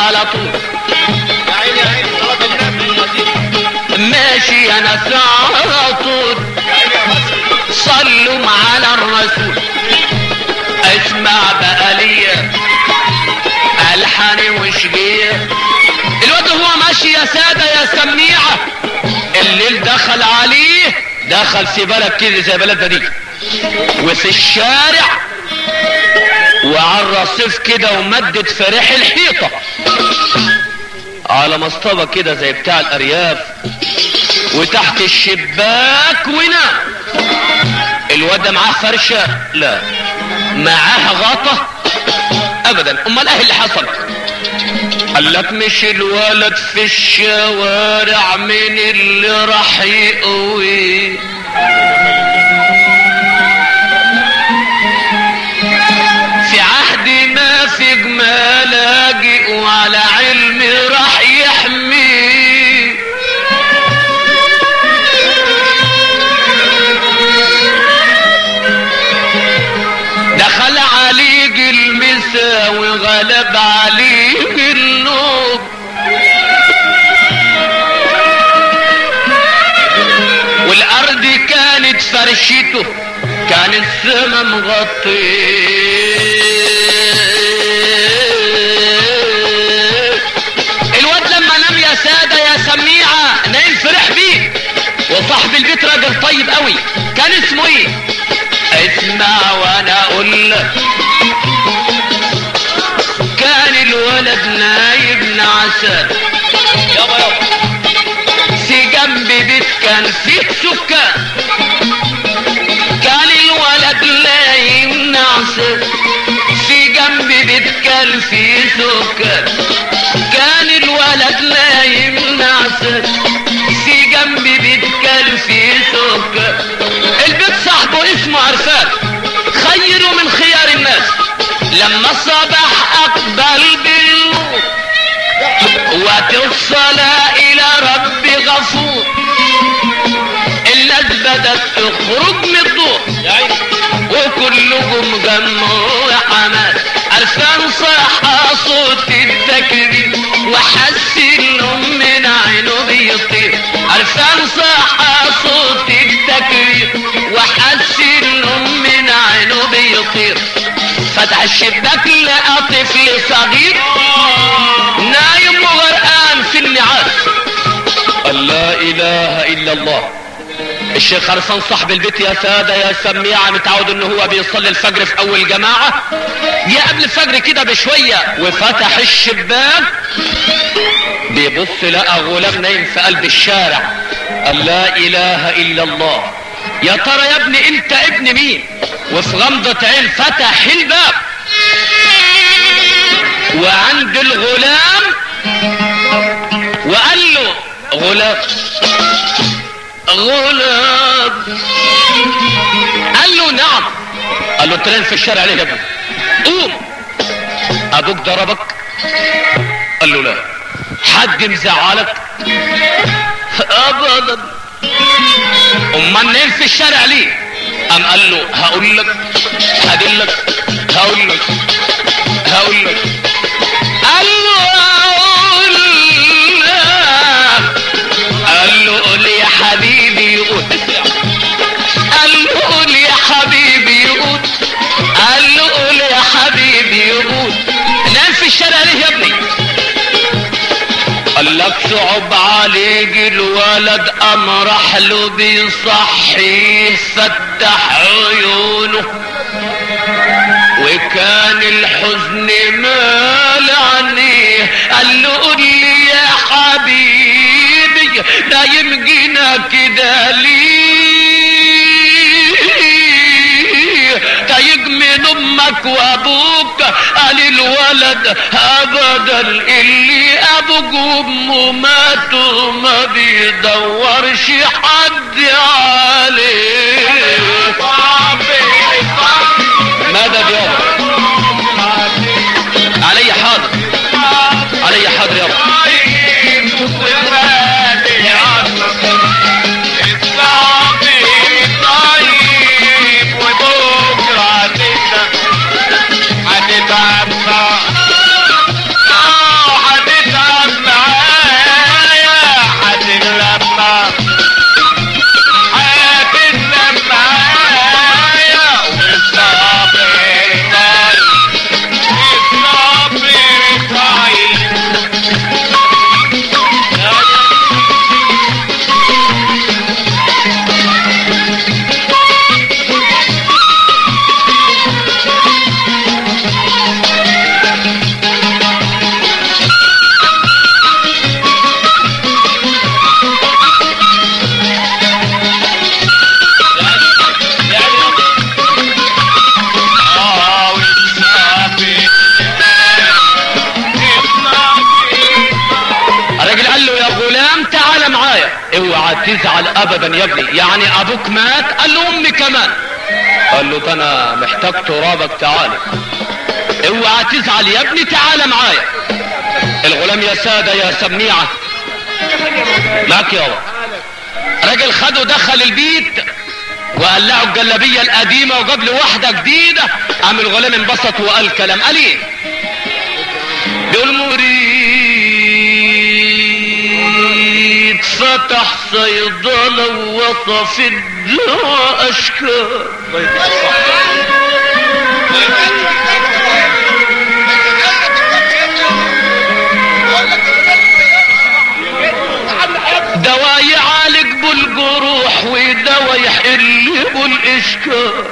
على طول ماشي انا على طول صلوا على الرسول اسمع بقى ليا الحاني وشقيه الواد هو ماشي يا سادة يا سميعة الليل دخل عليه دخل في بلد كده زي بلدنا دي وفي الشارع وعلى الرصيف كده ومدد في ريح الحيطة على مصطبة كده زي بتاع الأرياف وتحت الشباك ونام الواد ده معاه فرشة لا معاه غطا ابدا امال ايه اللي حصل قال لك مش الولد في الشوارع من اللي راح يقوي في عهد ما في جمالاجئ وعلى علم راح يحمي دخل عليه المسا وغلب عليه النوم والارض كانت فرشته كان السما مغطيه الواد لما نام يا سادة يا سميعة نايم فرح بيه وصاحب البيت راجل طيب قوي كان اسمه ايه اسمع وانا اقول لك كان الولد نايم نعسان يابا يابا في جنب بيت كان فيه سكان كان الولد نايم نعسان في جنب بيت كان فيه سكان كان الولد نايم نعسان في جنب بيت كان فيه سكان البيت صاحبه اسمه عرفان خيره من خيار الناس لما الصباح اقبل بالنور وقت الصلاة الى رب غفور الناس بدت تخرج من الضوء وكلهم جمعوا حماس عرفان صح صوت التكبير وحس انهم من عينه بيطير عرفان صح صوت التكبير وحس انهم من عينه بيطير فتح الشباك لقى طفل صغير نايم وغرقان في النعاس قال لا اله الا الله الشيخ عرفان صاحب البيت يا سادة يا سميعة متعود ان هو بيصلي الفجر في اول جماعة جه قبل الفجر كده بشوية وفتح الشباك بيبص لقى غلام نايم في قلب الشارع قال لا اله الا الله يا ترى يا ابني انت ابن مين وفي غمضة عين فتح الباب وعند الغلام وقال له غلام غلام قال له نعم قال له ترين في الشارع ليه يا ابني قوم ابوك ضربك قال له لا حد مزعلك ابدا امال نايم في الشارع ليه قام قال له هقول لك هقول لك هقول لك هقول لك قال له اقول لك قال له قول يا حبيبي قول قال له قول يا حبيبي قول قال له قول يا حبيبي قول نام في الشارع ليه يا ابني قال لك صعب عليك الولد قام راح له بيصحيه فتح عيونه وكان الحزن مال عينيه قال له قول لي يا حبيبي نايم جينا كده ليه تايج من امك وابوك قال الولد ابدا اللي ابوك وامه ماتوا ما بيدورش حد عليه مدد يابا علي حاضر علي حاضر يابا هتتعبى تزعل ابدا يا ابني يعني ابوك مات قال له امي كمان قال له ده انا محتاج ترابك تعالى اوعى تزعل يا ابني تعالى معايا الغلام يا سادة يا سميعة معاك يابا راجل خده دخل البيت وقلعه الجلابية القديمة وجاب له واحدة جديدة قام الغلام انبسط وقال كلام قال ايه بيقول مريد فتح صيدلة ووصف الدواء اشكال دواء يعالج بالجروح ودواء يحل بالاشكال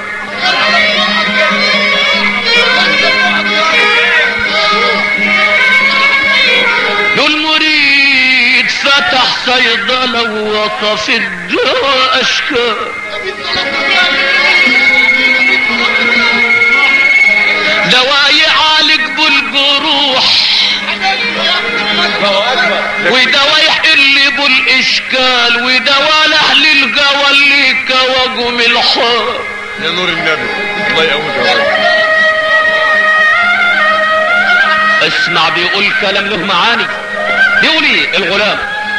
المريد فتح صيدلة ووصف الدواء اشكال دواء يعالج بالجروح ودواء يحل بالاشكال ودواء لاهل الجوى اللي كوجوا من الحار يا نور النبي الله يقومك يا رب اسمع بيقول كلام له معاني بيقول ايه الغلام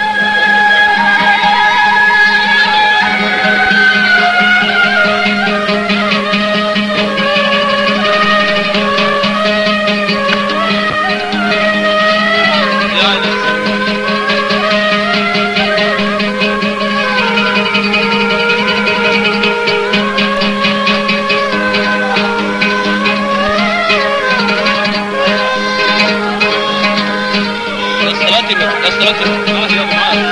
يا صلاتي يا صلاتي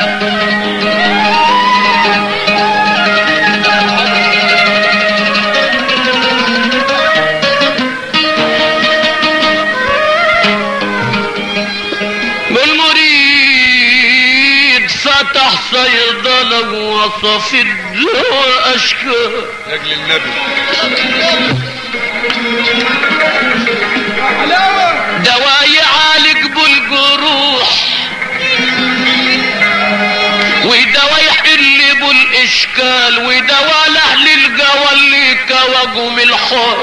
المريد فتح صيدلة ووصف الدواء أشكال لاجل النبي دواء يعالج بالجروح ودواء يحل بالاشكال ودواء لاهل الجوى اللي كوجوا من الحار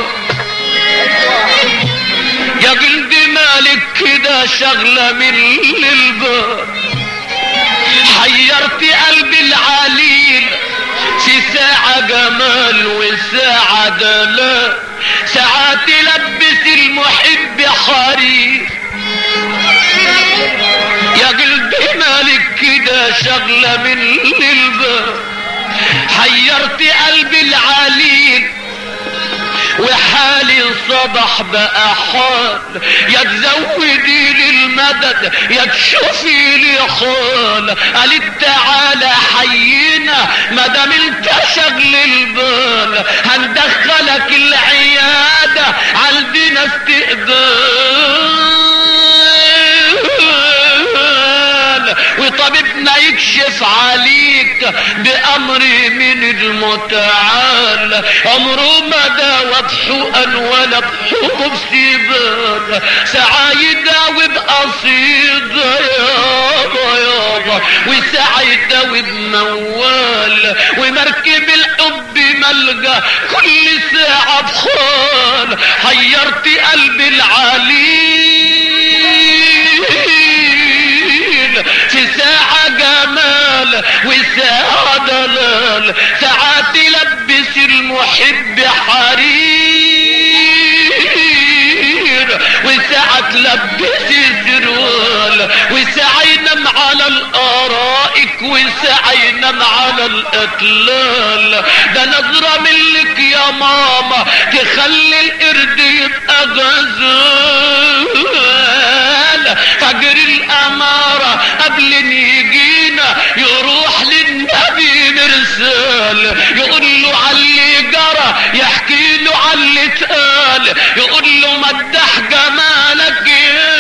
يا جلد مالك كده شغلة من الباب حيرت قلبي العليل في ساعة جمال وساعة دلال ساعات تلبس المحب حرير يا قلبي مالك كده شغلة من الباب حيرت قلبي العليل وحالي صبح بقى حال يا تزودي لي المدد يا تشوفي لي خال قالت تعالى حيينا مادام انت شغل البال هندخلك العيادة عندنا استقبال وطبيبنا يكشف عليك بأمر من المتعال عمره ما داوى بحقن ولا بحقوق سيبان ساعة يداوي بقصيدة يابا يابا وساعة يداوي بموال ومركب الحب ملقى كل ساعة بخال حيرت قلبي العليل في ساعة جمال وساعة دلال ساعة تلبس المحب حرير وساعة تلبس سروال وساعة ينام على الارائك وساعة ينام على الاطلال ده نظرة منك يا ماما تخلي القرد يبقى غزال فجر الامارة قبل ان يجينا يروح للنبي مرسال يقول له على اللي جرى يحكي له على اللي اتقال يقول له مدح جمالك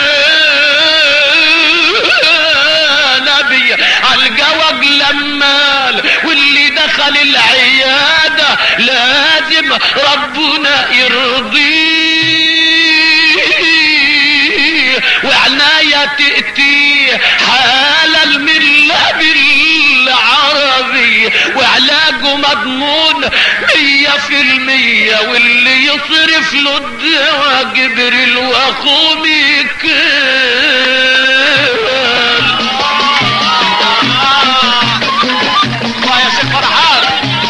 يا نبي عالجوج لمال واللي دخل العيادة لازم ربنا يرضيه وعناية الحكاية تأتي حال الملة بالعربي وعلاجه مضمون مية في المية واللي يصرف له الدواء جبريل واخوه ميكال الله يا شيخ فرحان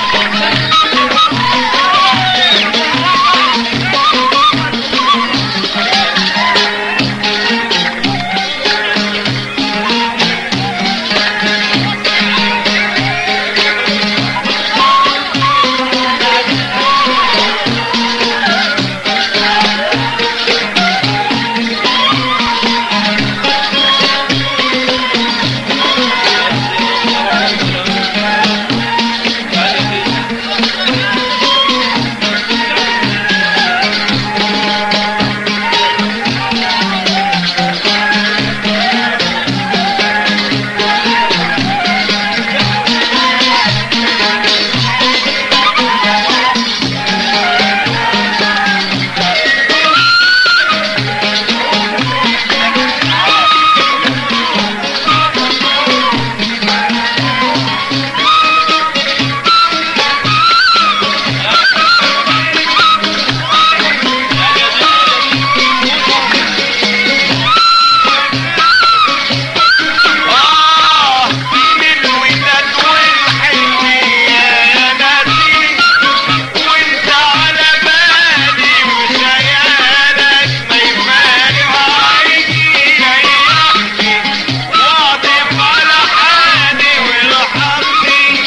آه من الوداد والحنية يا ناسي وانت على بالي وخيالك ما يفارق عيني ريحني واعطف على حالي وارحمني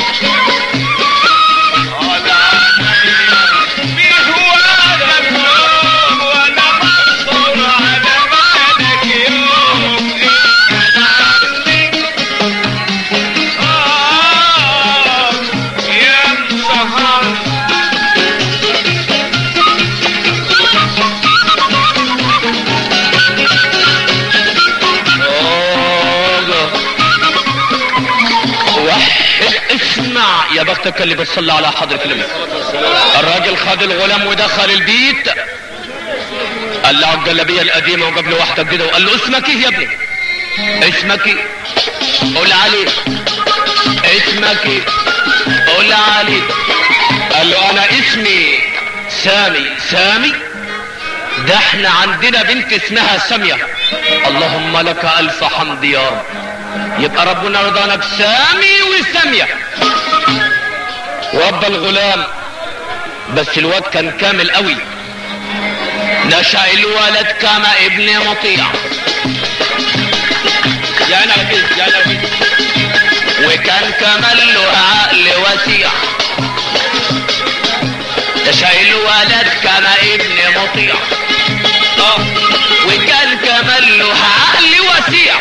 على عيني في هواك النوم وانا منصور على بالك يوم انت عني آه يا مسهر وحد اسمع يا بختك اللي بتصلي على حضرة النبي الراجل خد الغلام ودخل البيت قال له على الجلابية القديمة وجاب له واحدة جديدة وقال له اسمك ايه يا ابني؟ اسمك ايه؟ قول علي اسمك ايه؟ قول علي قال له انا اسمي سامي سامي ده احنا عندنا بنت اسمها سامية اللهم لك الف حمد يا رب يبقى ربنا رضانا بسامي وسامية ورب الغلام بس الواد كان كامل قوي نشأ الولد كما ابن مطيع يا نرجس يا نرجس وكان كمان له عقل وسيع نشأ الولد كما ابن مطيع آه. وكان كمان له عقل وسيع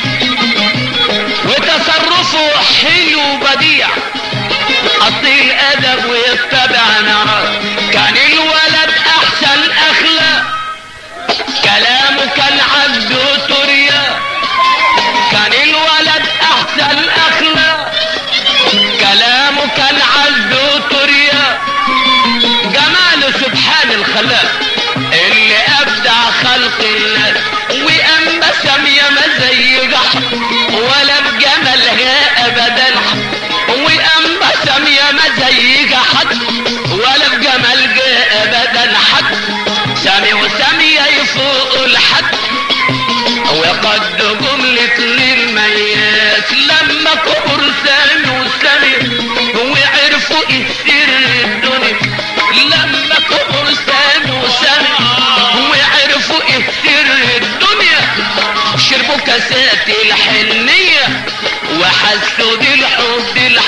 وتصرفه حلو بديع أصيل أدب ويتبع نار كان الولد أحسن أخلاق كلامه كان عبده تريا كان الولد أحسن أخلاق كلامه كان عبده تريا جماله سبحان الخلاق اللي أبدع خلق الناس وأما سامية ما زي جحر ولا بجمالها أبدا وأما سامية ما زي حد ولا بجمالها أبدا حد سامي وسامية يفوق الحد وقد جملة للمياس لما كبر سامي وسامي وعرفوا ايه سر الدنيا لما كبر سامي وسامي وعرفوا ايه سر الدنيا شربوا كاسات الحنية وحسوا بالحب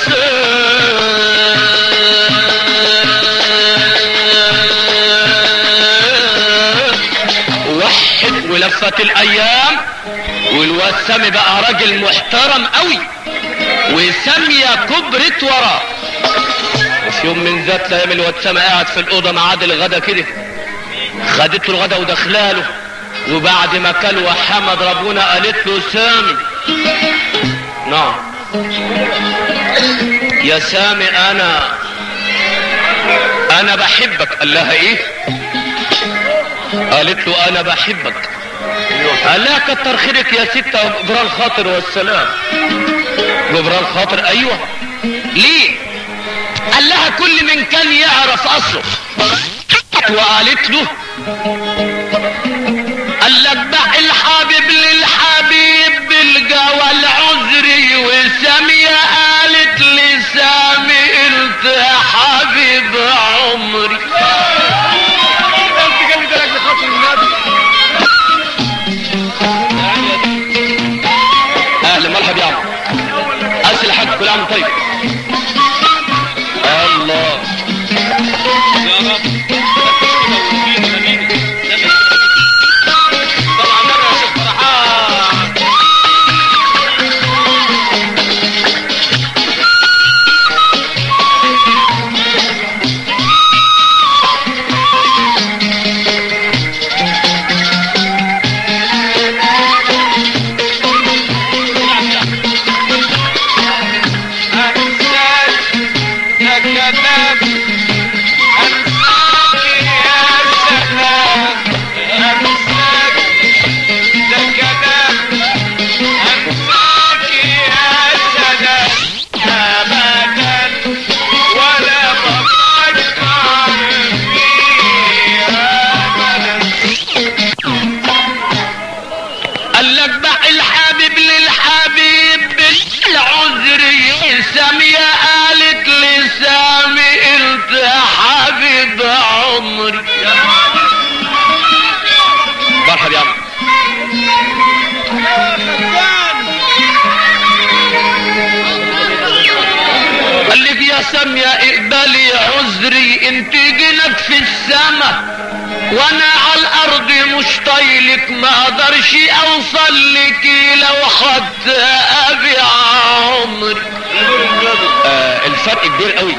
الحسان وحد ولفت الايام والواد سامي بقى راجل محترم قوي وسامية كبرت وراه وفي يوم من ذات الايام الواد سامي قاعد في الاوضه معاد الغدا كده خدت له الغدا ودخلاله وبعد ما كل وحمد ربنا قالت له سامي نعم يا سامي انا انا بحبك قال لها ايه قالت له انا بحبك قال لها كتر خيرك يا ستة جبران خاطر والسلام جبران خاطر ايوه ليه قال لها كل من كان يعرف اصله وقالت له قال لك بع الحبيب للحبيب بالجوى العذري وسامية قالت لسامي انت يا حبيب عمري انت جامد لك لخاطر النبي اهلا مرحبا يا عم اسال حاج كل عام طيب الله يا رب طبعا مرة يا شيخ فرحان أنساك يا كلام أنساك يا سلام أنساك يا كلام أنساك يا سلام أبدا ولا بفكر فيها أبدا قال لك بع الحبيب للحبيب بالعذري سامية قالت لسامي انت يا حبيب عمري مرحبا يا عم قال لك يا سامية اقبلي عذري انت جنك في السما وانا على الارض مش طايلك ما اقدرش اوصل لك لو خدت ابي عمري آه الفرق كبير قوي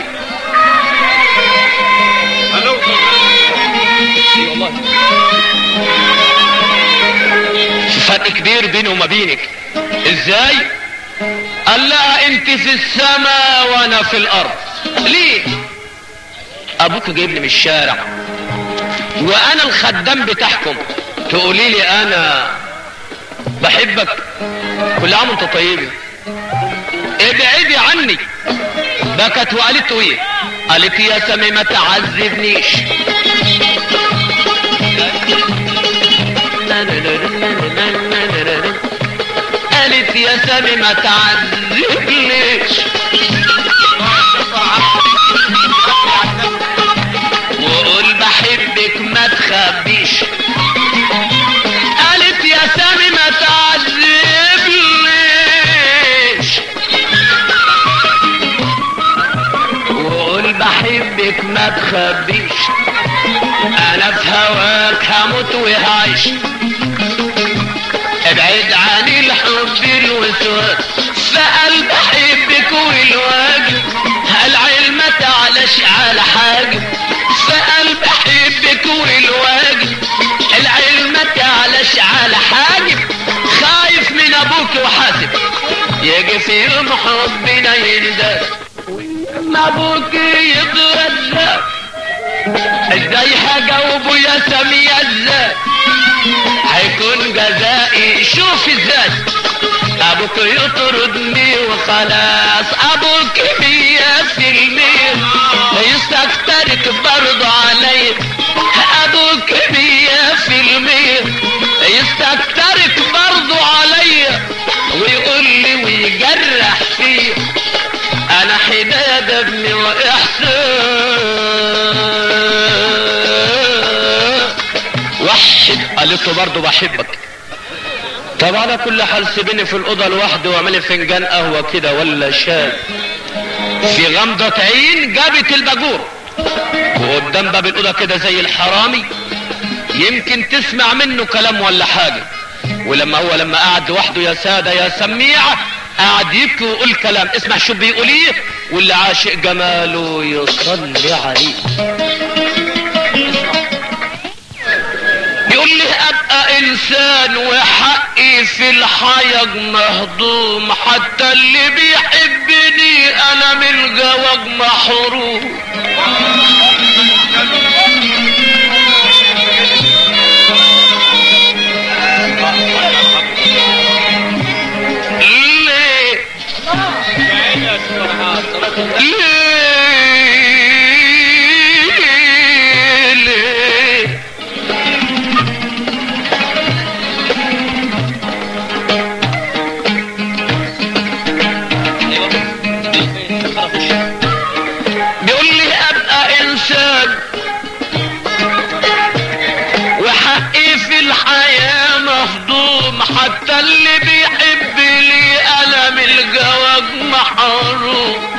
في فرق كبير بيني وما بينك ازاي قال لها انت في السماء وانا في الارض ليه ابوك جايبني من الشارع وانا الخدام بتاعكم تقولي لي انا بحبك كل عام وانت طيبه ابعدي عني بكت وقالت له ايه قالت يا سامي ما تعذبنيش قالت يا سامي ما تعذبنيش وقول بحبك ما تخبيش قالت يا سامي ما تعذبنيش وقول بحبك ما تخبيش انا في هواك هموت وهعيش ابعد عن الحب الوسواس فقلب بحبك والواجب العلم تعلش على حاجة فقلب بحبك والواجب العلم تعلش على حاجة خايف من ابوك وحاسب يجي في يوم حبنا ينداس ما ابوك يتغدى ازاي هجاوبه يا سامية ازاي هيكون جزائي شوف ازاي ابوك يطردني وخلاص ابوك مية في المية يستكترك برضو عليا ابوك مية في المية يستكترك برضو عليا ويقول لي ويجرح فيا انا حداد ابني واحسان وحد قالت له برضه بحبك طب على كل حال سيبني في الاوضه لوحدي واعملي فنجان قهوه كده ولا شاي في غمضه عين جابت الباجور وقدام باب الاوضه كده زي الحرامي يمكن تسمع منه كلام ولا حاجه ولما هو لما قعد لوحده يا ساده يا سميعه قعد يبكي ويقول كلام اسمع شو بيقول ايه واللي عاشق جماله يصلي عليه يقول لي ابقى انسان وحقي في الحياة مهضوم حتى اللي بيحبني انا من الجواج محروم في الحياة مهضوم حتى اللي بيحب لي ألم الجواز محروم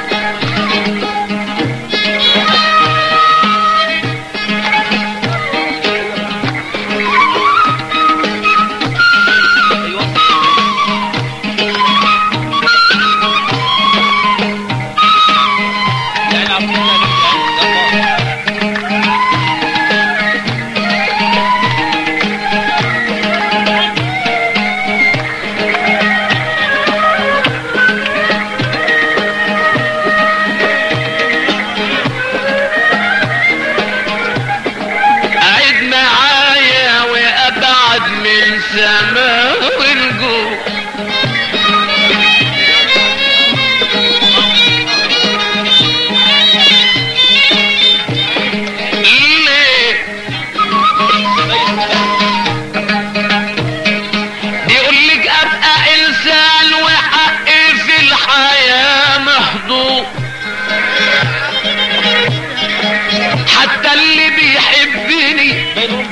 قاعد معايا وابعد من سماء ونجوم ليه يقول لك ابقى انسان وحقي في الحياه مهضوم حتى اللي بيحبني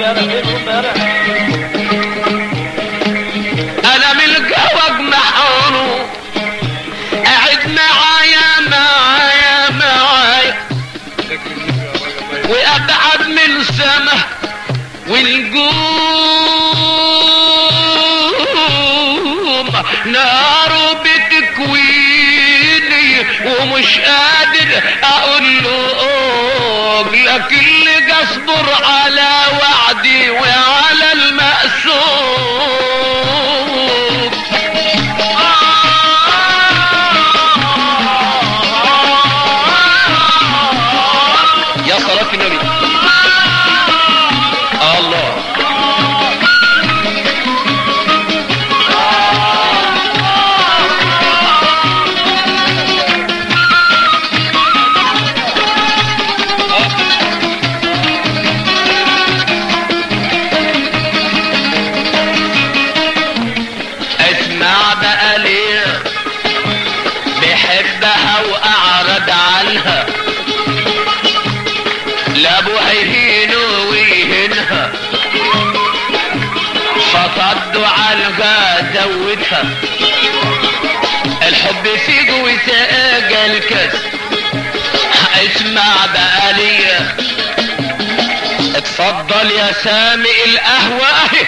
انا من الجوج محروم قاعد معايا معايا معايا وابعد من سما ونجوم نار بتكويني ومش قادر اقول له أوج لكن اللي اصبر على وعدي وعلى المقسوم يا صلاة النبي الله اسمع بقى ليه بحبها واعرض عنها لا ابوها يهينه ويهينها فصدوا عنها زودها الحب في جوزها قال كده اسمع بقى ليا اتفضل يا سامي القهوة اهي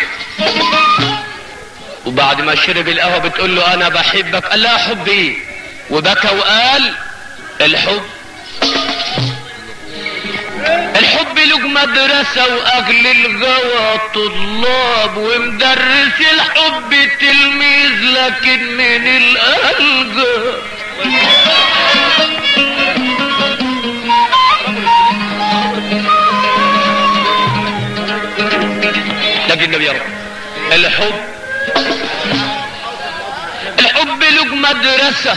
وبعد ما شرب القهوة بتقول له انا بحبك قال لها حب ايه وبكى وقال الحب الحب له مدرسة واجل الجوى طلاب ومدرس الحب تلميذ لكن من القلب لكن النبي يا رب الحب الحب له مدرسة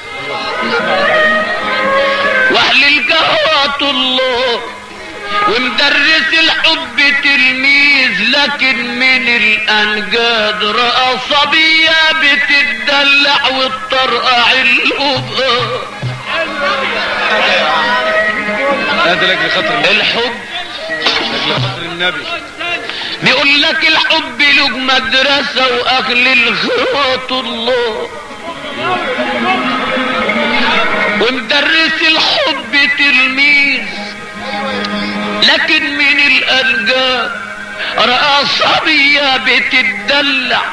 واهل القهوة الله ومدرس الحب تلميذ لكن من الانجاد رأى صبية بتدلع وتطرقع القبقى هذا لك لخاطر الحب لخاطر النبي بيقول لك الحب له مدرسة واهل الخوات الله ومدرس الحب تلميذ لكن من الألقاب رأى صبية بتدلع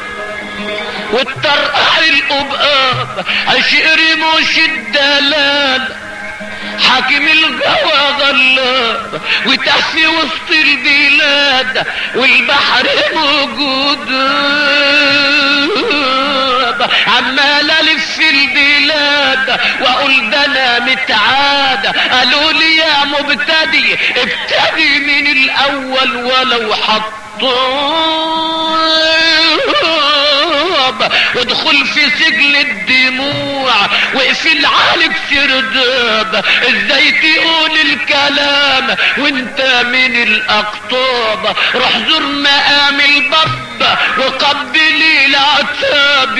والطرقع القبقاب عشق رموش الدلال حاكم الجوى غلاب وتحفي وسط البلاد والبحر موجود عمال الف في البلاد واقول ده انا متعاد قالوا لي يا مبتدي ابتدي من الاول ولو حطاب وادخل في سجن الدموع واقفل عليك سرداب ازاي تقول الكلام وانت من الاقطاب روح زور مقام الباب وقبلي العتاب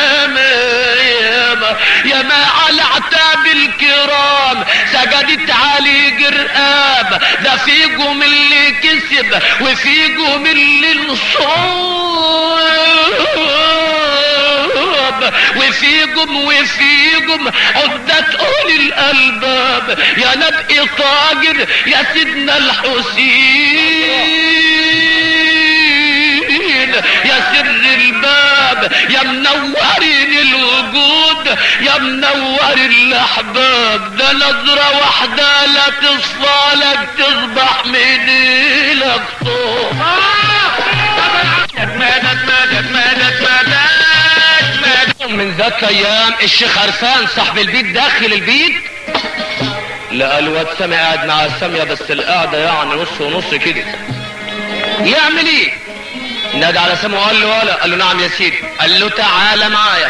يا ما على اعتاب الكرام سجدت خليج رقاب ده فيكم اللي كسب وفيكم اللي انصاب وفيكم وفيكم عدة أولي الألباب يا نبقي طاجر يا سيدنا الحسين يا سر الباب يا منورين الوجود يا منور الاحباب ده نظرة واحدة لا تصفى لك تصبح من لك صوت مدد مدد مدد مدد مدد من ذات ايام الشيخ عرفان صاحب البيت داخل البيت لقى الواد سامي قاعد مع سامية بس القعدة يعني نص ونص كده يعمل ايه نادى على سامي وقال له ولا قال له نعم يا سيدي قال له تعالى معايا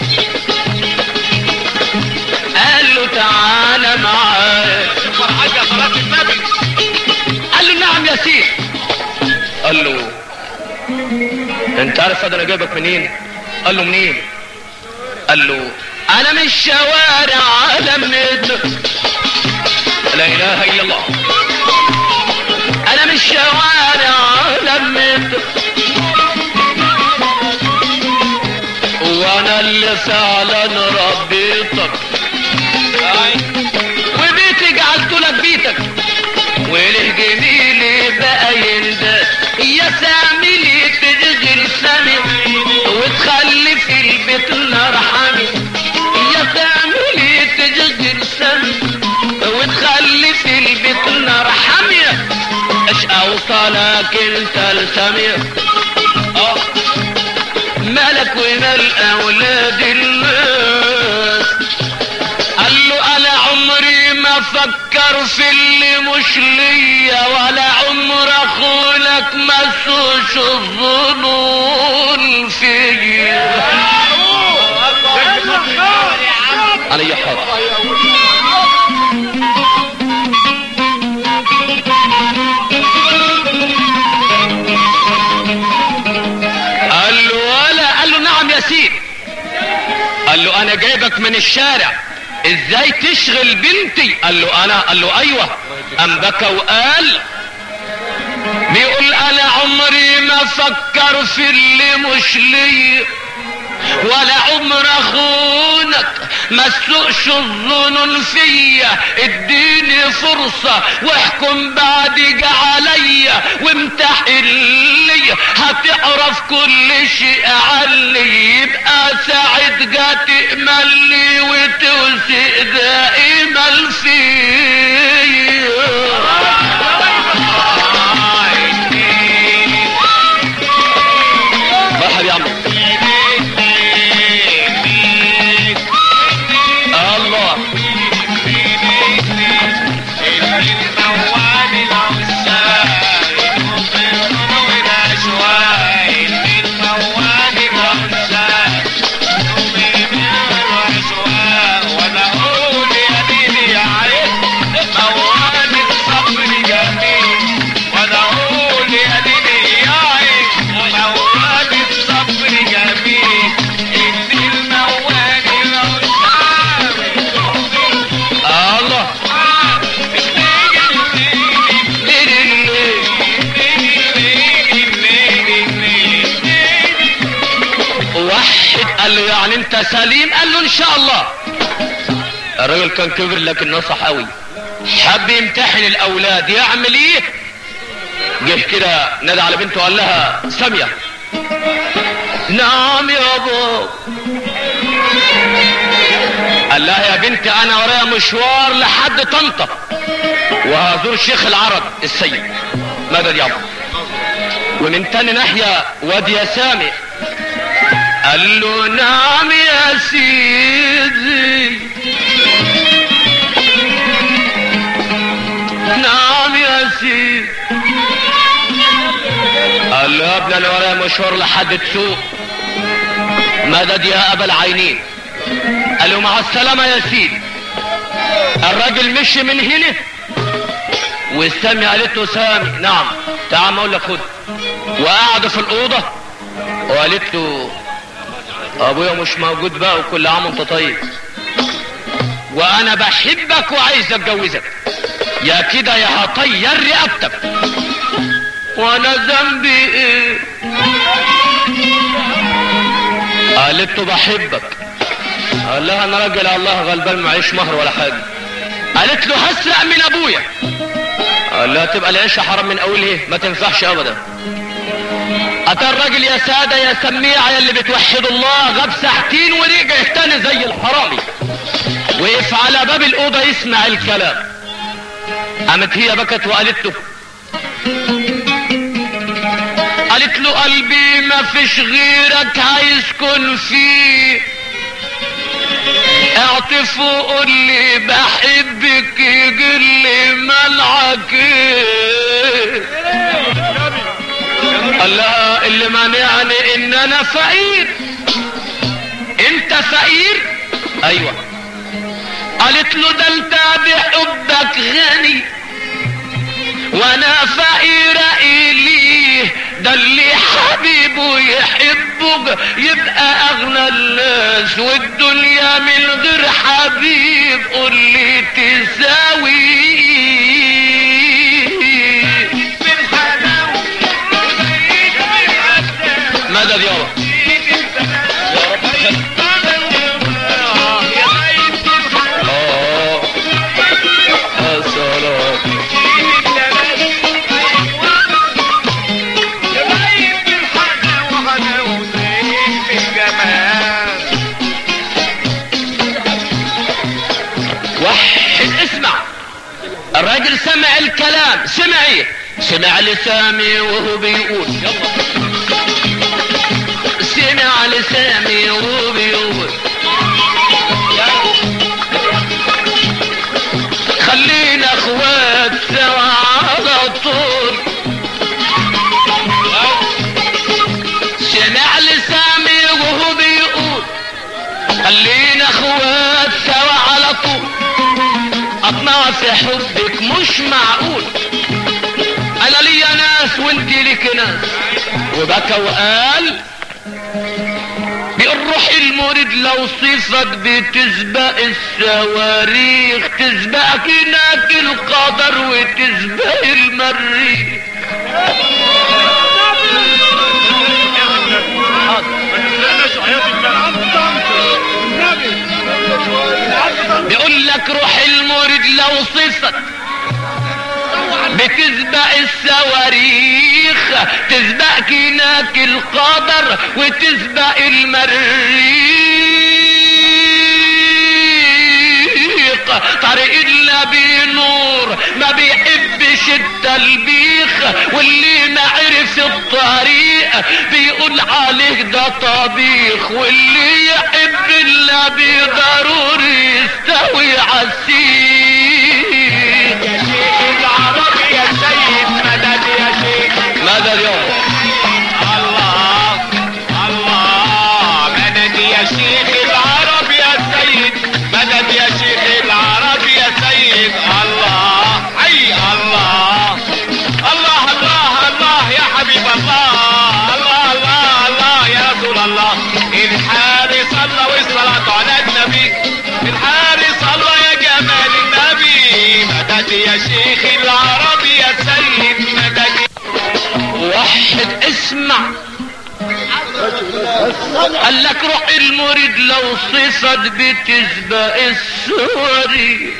قال له تعالى معايا حاجة صلاة النبي قال له نعم يا سيدي قال له انت عارف ده انا جايبك منين قال له منين قال له انا من الشوارع لميت لا اله الا الله انا من الشوارع لميت وانا اللي فعلا ربيتك وبيتي جعلت لك بيتك وله جميل بقى يندى يا سامي لي تشغل سامي وتخلي في البيت نار حامي يا سامي لي تشغل سامي وتخلي في البيت نار حامية ايش اوصلك انت لسامية اه مالك ومال اولاد الناس قال له انا عمري ما فكر في اللي مش ليا ولا عمر اخونك مسوش الظنون فيا علي حق قال له ولا قال له نعم يا سيدي قال له انا جايبك من الشارع ازاي تشغل بنتي قال له انا قال له ايوه ام بكى وقال بيقول انا عمري ما فكر في اللي مش لي ولا عمر اخونك ما تسوقش الظنون فيا اديني فرصة واحكم بعد عليا وامتحن لي هتعرف كل شيء عني يبقى ساعد جا تأمل لي وتوثق دائما فيا مرحبا يا عمرو الله الله واحد قال له يعني انت سليم قال له ان شاء الله الراجل كان كبر لكن نصح قوي حب يمتحن الاولاد يعمل ايه جه كده نادى على بنته قال لها ساميه نعم يا بابا قال لها يا بنتي انا ورايا مشوار لحد طنطا وهزور شيخ العرب السيد مدد يا ابو ومن تاني ناحية وادي يا سامي قال له نعم يا سيدي نعم يا سيدي قال له يا ابني انا ورايا مشوار لحد تسوق مدد يا ابا العينين قال له مع السلامة يا سيدي الراجل مشي من هنا والسامي قالت له سامي نعم تعال ما اقول لك خد وقعدوا في الاوضه وقالت له ابويا مش موجود بقى وكل عام وانت طيب وانا بحبك وعايز اتجوزك يا كده يا هطير رقبتك وانا ذنبي ايه قالت له بحبك قال لها انا راجل الله غلبان معيش مهر ولا حاجه قالت له هسرق من ابويا قال لها تبقى العيشه حرام من اول ايه ما تنفعش ابدا اتى الراجل يا ساده يا سميع يا اللي بتوحد الله غاب ساعتين ورجع تاني زي الحرامي وقف على باب الاوضه يسمع الكلام قامت هي بكت وقالت له قالت له قلبي ما فيش غيرك هيسكن فيه اعطف وقول لي بحبك يجل ملعك إيه. قال لها اللي مانعني ان انا فقير انت فقير ايوه قالت له ده انت بحبك غني وانا فقيرة اليه ده اللي حبيبه يحبك يبقى اغنى الناس والدنيا من غير حبيب قول لي تساوي مدد يابا اه يا سلام وحد اسمع الراجل سمع الكلام سمع ايه سمع لسامي وهو بيقول سمع لسامي وهو بيقول خلينا اخوات سوا على طول سمع لسامي وهو بيقول خلينا اخوات سوا على طول اطمع في حبك مش معقول انا ليا ناس وانت ليك ناس وبكى وقال بيقول روح المورد لو صفت بتسبق الصواريخ تسبقك هناك القدر وتسبق المريخ بيقول لك روح المورد لو صفت بتسبق الصواريخ تسبقك هناك القدر وتسبق المريخ طريق النبي نور ما بيحبش التلبيخ واللي ما عرف الطريق بيقول عليه ده طبيخ واللي يحب النبي ضروري يستوي عالسيخ العربي يا سيد مدد يا شيخ ماذا اليوم الله الله مدد يا شيخ العرب يا سيد مدد يا شيخ العرب يا سيد الله حي الله الله الله الله يا حبيب الله الله الله الله يا رسول الله الحارس صلى والصلاة على النبي الحارس صلى يا جمال النبي مدد يا شيخ العرب يا سيد مدد وحد اسمع قال لك روح المريد لو صفت بتسبق الصواريخ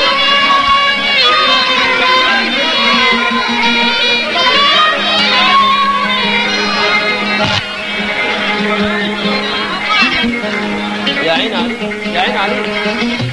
يا عين عليك يا عين عليك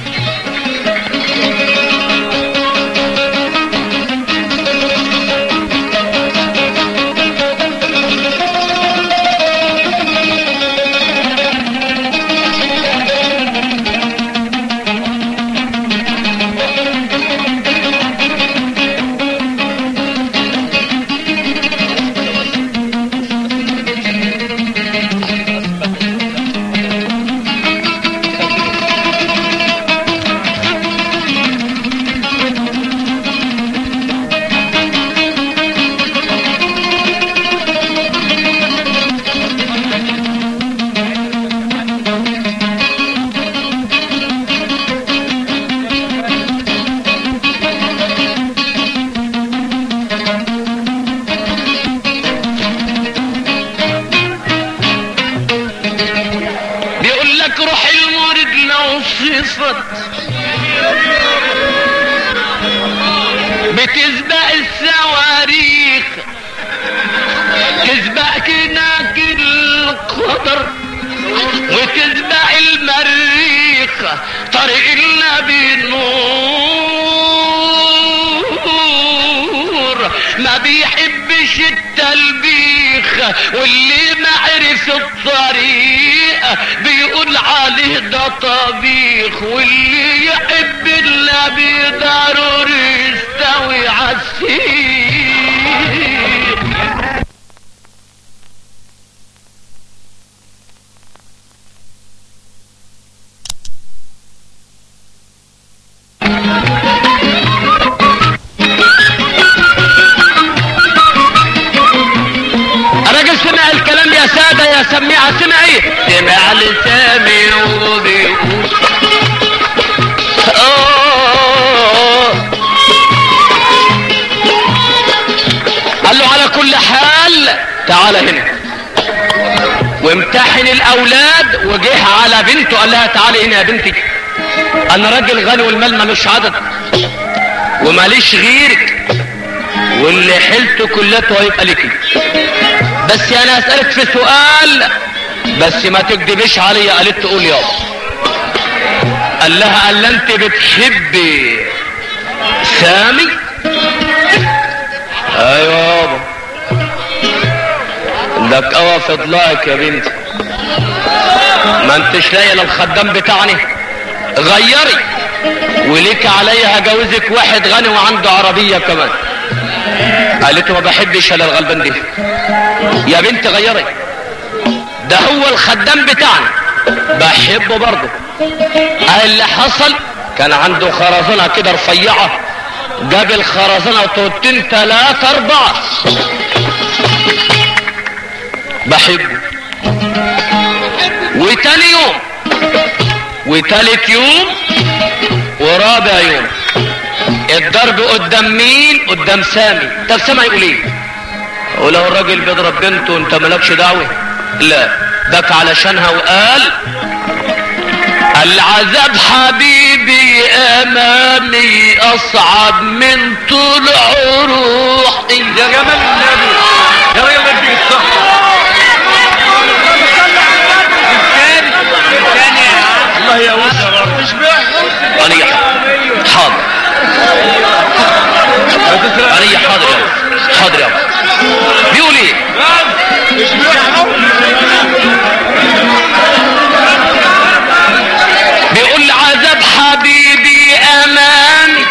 الارض بتسبق الصواريخ تسبق كناك القدر وتسبق المريخ طريق النبي نور ما بيحبش التلبيخ واللي ما عرف الطريق بيقول عليه ده طبيخ واللي يحب النبي ضروري يستوي عالسيخ الراجل سمع الكلام يا سادة يا سميعة سمع ايه سمع لسامي وبيقول آه. قال له على كل حال تعال هنا وامتحن الاولاد وجه على بنته قال لها تعالي هنا يا بنتي انا راجل غني والمال ملوش عدد وماليش غيرك واللي حلته كلته هيبقى لك بس انا اسالك في سؤال بس ما تكدبش عليا قالت تقول يابا قال لها قال لها انت بتحبي سامي ايوه يابا ده قوى في ضلعك يا بنتي ما انتش لاقيه للخدام بتاعني غيري وليك عليا هجوزك واحد غني وعنده عربيه كمان قالت له ما بحبش الا الغلبان دي يا بنت غيري ده هو الخدام بتاعنا بحبه برضه قال اللي حصل كان عنده خرزانه كده رفيعه جاب الخرزانه وطوتين ثلاثة أربعة بحبه وتاني يوم وتالت يوم ورابع يوم الضرب قدام مين قدام سامي طب سامي يقول ايه ولو الراجل بيضرب بنته انت مالكش دعوه لا دك علشانها وقال العذاب حبيبي امامي اصعب من طلع روحي يا جمال النبي يا راجل ما تجيب الصح الله يا وسع مش علي حاضر علي حاضر يا حاضر يا بيقول ايه مش بيقول عذاب حبيبي امامي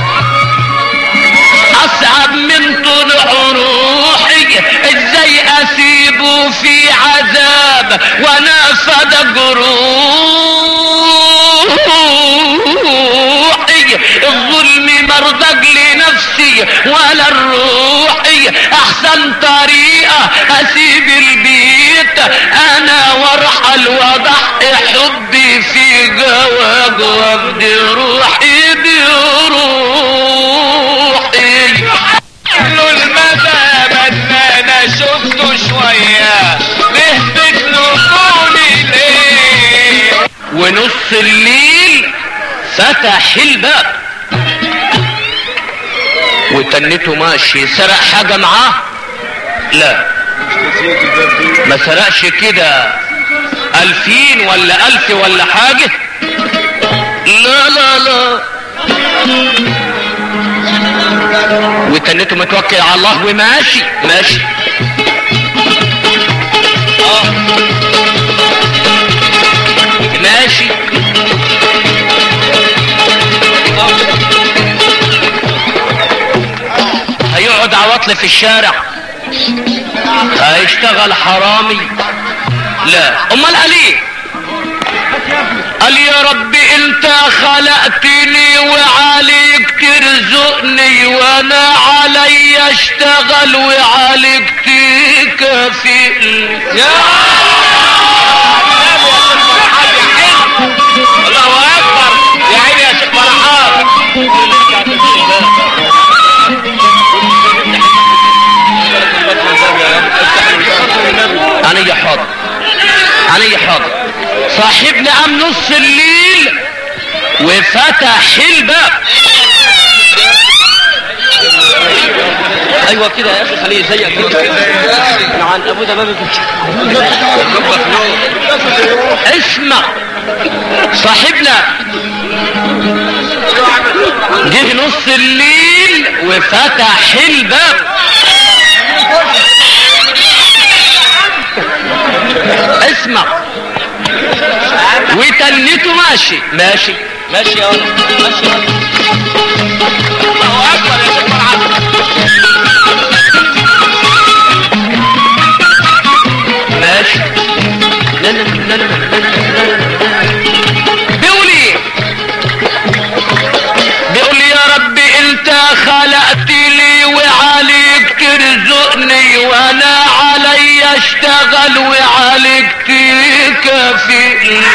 اصعب من طلع روحي ازاي اسيبه في عذاب وانا فدى جروحي الظلم مرضق لنفسي ولا الروحي احسن طريقة اسيب البيت انا وارحل واضحي حبي في جواج وفد روحي بروحي له المدى بدنا انا شفته شوية ليه بتلوموني ليه ونص الليل فتح الباب وتنته ماشي سرق حاجة معاه لا ما سرقش كده ألفين ولا ألف ولا حاجة لا لا لا وتنته متوكل على الله وماشي ماشي اه ماشي هيقعد عواطل في الشارع هيشتغل حرامي لا امال قال ايه قال يا رب انت خلقتني وعليك ترزقني وانا علي اشتغل وعليك تكافئني يا الله اكبر يا عيني يا شيخ فرحان علي حاضر علي حاضر صاحبنا قام نص الليل وفتح الباب ايوه كده يا اخي خليه زيك كده عن ابو ده باب اسمع صاحبنا جه نص الليل وفتح الباب اسمع وتنته ماشي ماشي ماشي يا ولد ماشي يا ولد الله اكبر يا شيخ فرحان ماشي لا لا لا لا لا لا لا بيقول ايه بيقول يا رب انت خلقت لي وعليك ترزقني وانا علي اشتغل وعليك تكافئني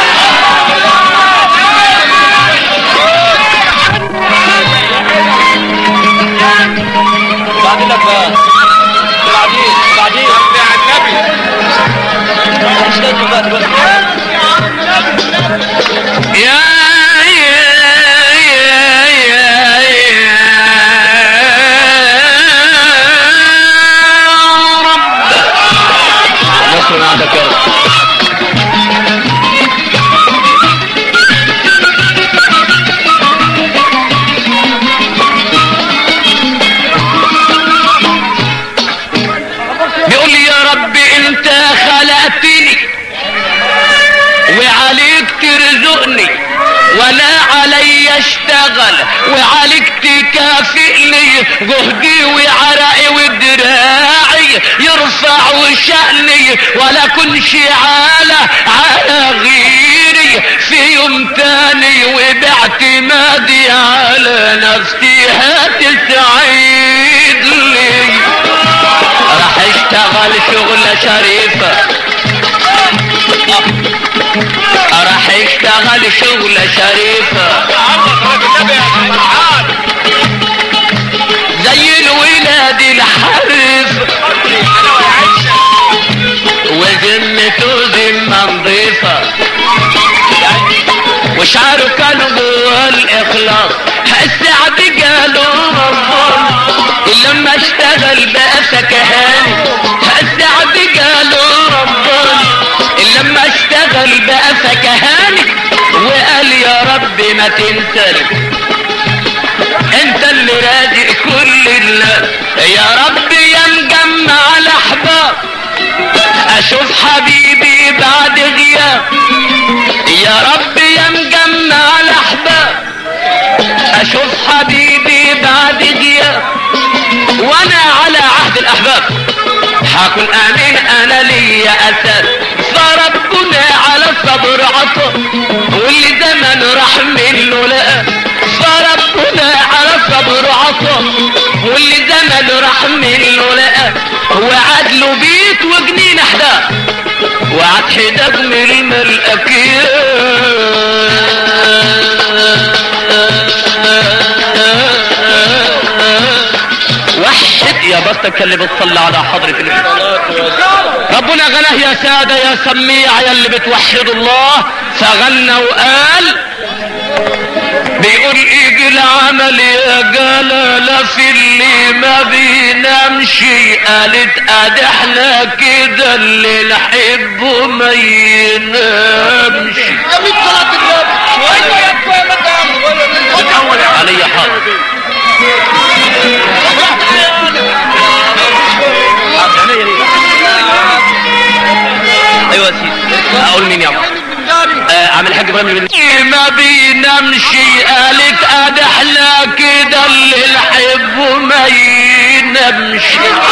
بعدين لك بقى بعدين بعدين صلي على النبي مش لازم بقى دلوقتي. يا يا يا يا يا رب نصر عندك يا رب بيقول لي يا رب انت خلقتني وعليك ترزقني ولا علي اشتغل وعليك تكافئني جهدي وعرقي ودراعي يرفع شأني ولا كنش عالة على غيري في يوم تاني وباعتمادي على نفسي هتسعد لي راح اشتغل شغلة شريفة راح اشتغل شغلة شريفة الله صلي على النبي يا شيخ فرحان زي الولاد الحرف انا والعيشه وذمته ذمة نظيفة وشعره كان جوه الإخلاص السعد قالوا ربنا لما اشتغل بقى فكهاني السعد قالوا ربنا لما اشتغل بقى فكهاني وقال يا رب ما تنساني انت اللي رازق كل الناس يا رب يا مجمع الاحباب اشوف حبيبي بعد غياب يا رب يا مجمع الاحباب اشوف حبيبي بعد غياب وانا على عهد الاحباب حكون امين انا ليا اساس فربنا على صبر عطاء واللي زمن راح منه لقى فربنا على صبر عطاء واللي زمن راح منه لقى وعدله بيت وجنين احداث وعد حداد من الملأكين وحد يا بختك اللي بتصلي على حضرة النبي ربنا غناه يا سادة يا سميع يا اللي بتوحد الله فغنى وقال بيقول ايجي العمل يا جلالة في اللي ما بينامش قالت ادي احنا كده اللي نحبه ما ينامش امين صلاه النبي شويه يا شويه مكان علي حاضر ايوه يا سيدي اقول مين يا عم آه، عم الحاج ابراهيم بن ما بينامش قالت ادي احنا كده اللي نحبه ما ينامش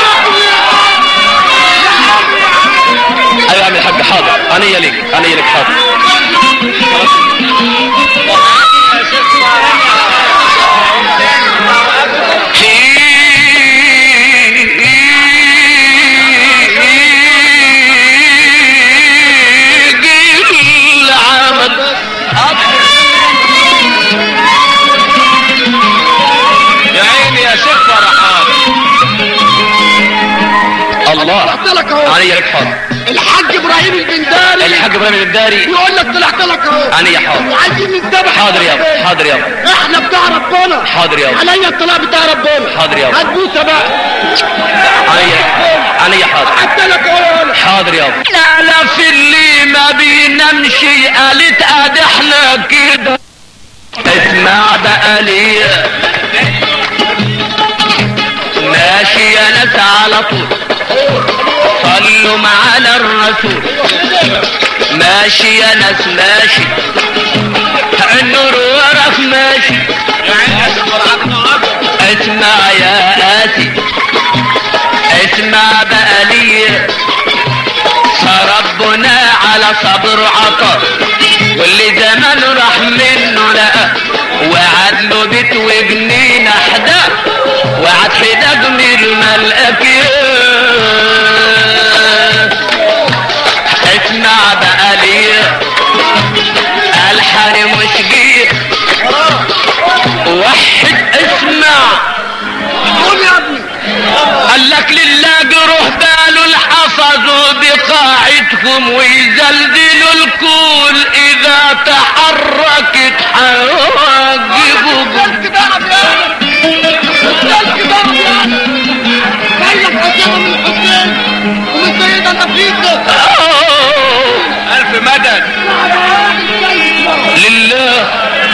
ايوه يا عم الحاج حاضر عينيا ليك عينيا ليك حاضر يجي العمل يا عيني يا شيخ فرحان الله قلت لك اهو علي لك حاضر الحاج ابراهيم البنداري الحاج ابراهيم الداري يقول لك طلعت لك اهو أنا يا حاضر. وعايزين نتبع حاضر يابا حاضر يابا احنا بتاع ربنا حاضر يابا عليا الطلاق بتاع ربنا حاضر يابا. هتبوسه بقى انا انا حاضر حتى لك اهو حاضر يابا لا لا في اللي ما بينامش قالت ادي احنا كده اسمع بقى ليه ماشي يا ناس على طول صلوا على الرسول ماشي يا ناس ماشي النور وراك ماشي اسمع يا قاسي اسمع بقى ليه فربنا على صبر عطاء واللي زمان راح منه لقى وعد له بيت وجنين احداث وعد حداد من الملأك اسمع بقى ليه الحرم مش جيت وحد اسمع قول يا ابني قال لك لله جروح باله الحفظوا بقاعدكم ويزلزلوا الكل اذا تحركت حواجبكم قلت بقى يا قلت بقى يا جاي لك حسين من الحسين ومن سيدة النفيسة الف مدد لله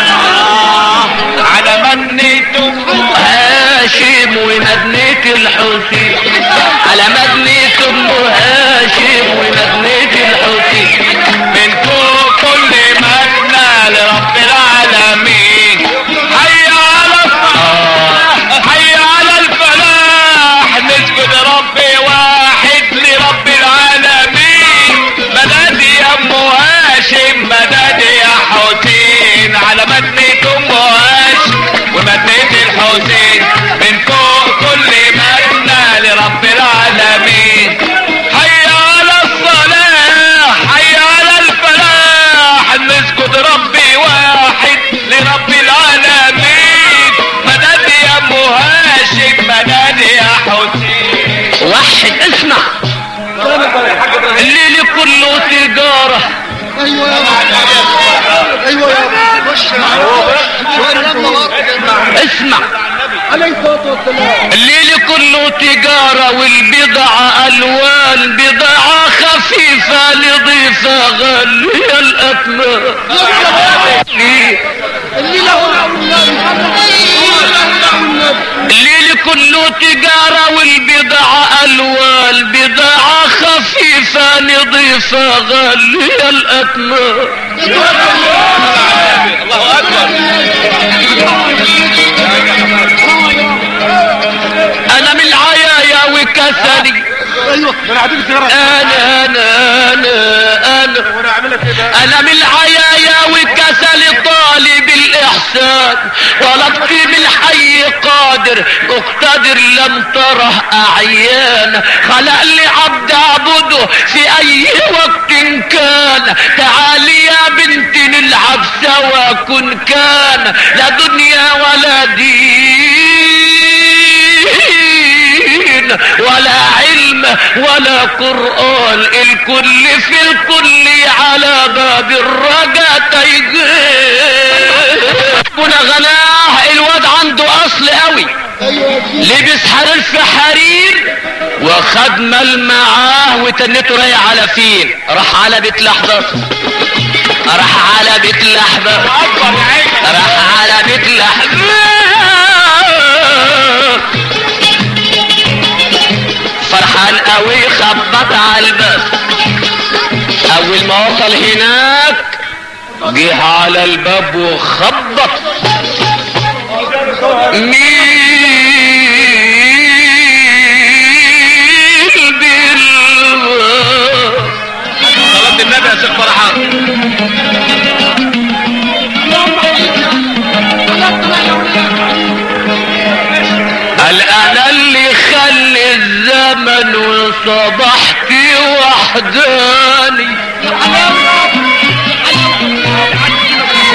على منيتم هاشم ومدنية الحسين على مدنية ام هاشم ومدنية الحسين من فوق كل مبنى لرب العالمين حي على الصلاة حي على الفلاح نسجد رب واحد لرب العالمين مدد يا ام هاشم مدد يا حسين على مدنة ام هاشم ومدنة الحسين من فوق كل مبنى لرب العالمين حي على الصلاة حي على الفلاح نسجد ربي واحد لرب العالمين مدد يا ام هاشم مدد يا حسين وحد اسمع الليل كله تجارة ايوه يا ابني ايوه يا ابني خش اسمع عليه الصلاة والسلام الليل كله تجارة والبضاعة ألوان بضاعة خفيفة لضيفة غالية الأثمان الليلة هنا والنبي الليل كله تجارة والبضاعة ألوان بضاعة خفيفة نظيفة غالية الأثمان الله اكبر أنا من العيايا وكسلي ايوه أنا أنا أنا أنا وانا اعملها كده أنا من العيايا وكسل طالب الإحسان طلبت من حي قادر اقتدر لم تره أعيان خلق لي عبد أعبده في أي وقت كان تعالي يا بنتي نلعب سوا كن كان لا دنيا ولا دين ولا علم ولا قرآن الكل في الكل على باب الرجا تيجي ربنا غناه الواد عنده اصل قوي ايوه يا سيدي لبس حرير في حرير وخد مال معاه وتنته رايح على فين راح على بيت لحظة راح على بيت لحظة اكبر يا عيني راح على بيت لحظة فرحان قوي خبط على الباب اول ما وصل هناك جه على الباب وخبط مين بالباب صلاة النبي يا شيخ فرحان قال انا اللي خلي الزمن وصبحت وحداني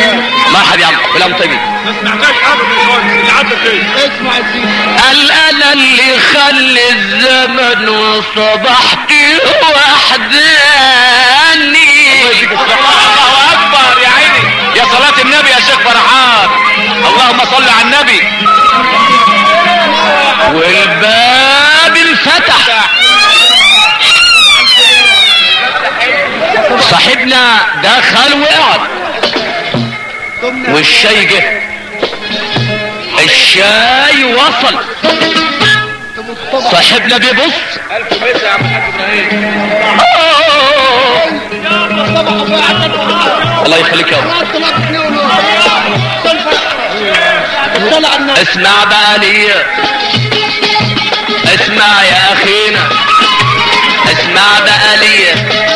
مرحبا يا عم كلام طيب ما سمعناش ابدا خالص اللي عدى فين اسمع يا سيدي قال انا اللي خلي الزمن وصبحت وحداني الله اكبر يا عيني يا صلاة النبي يا شيخ فرحان اللهم صل على النبي والباب انفتح صاحبنا دخل وقعد والشاي جه الشاي وصل صاحبنا بيبص الف متر يا عم الحاج ابراهيم الله يخليك يا رب طلع الناس اسمع بقى لي اسمع يا اخينا اسمع بقى لي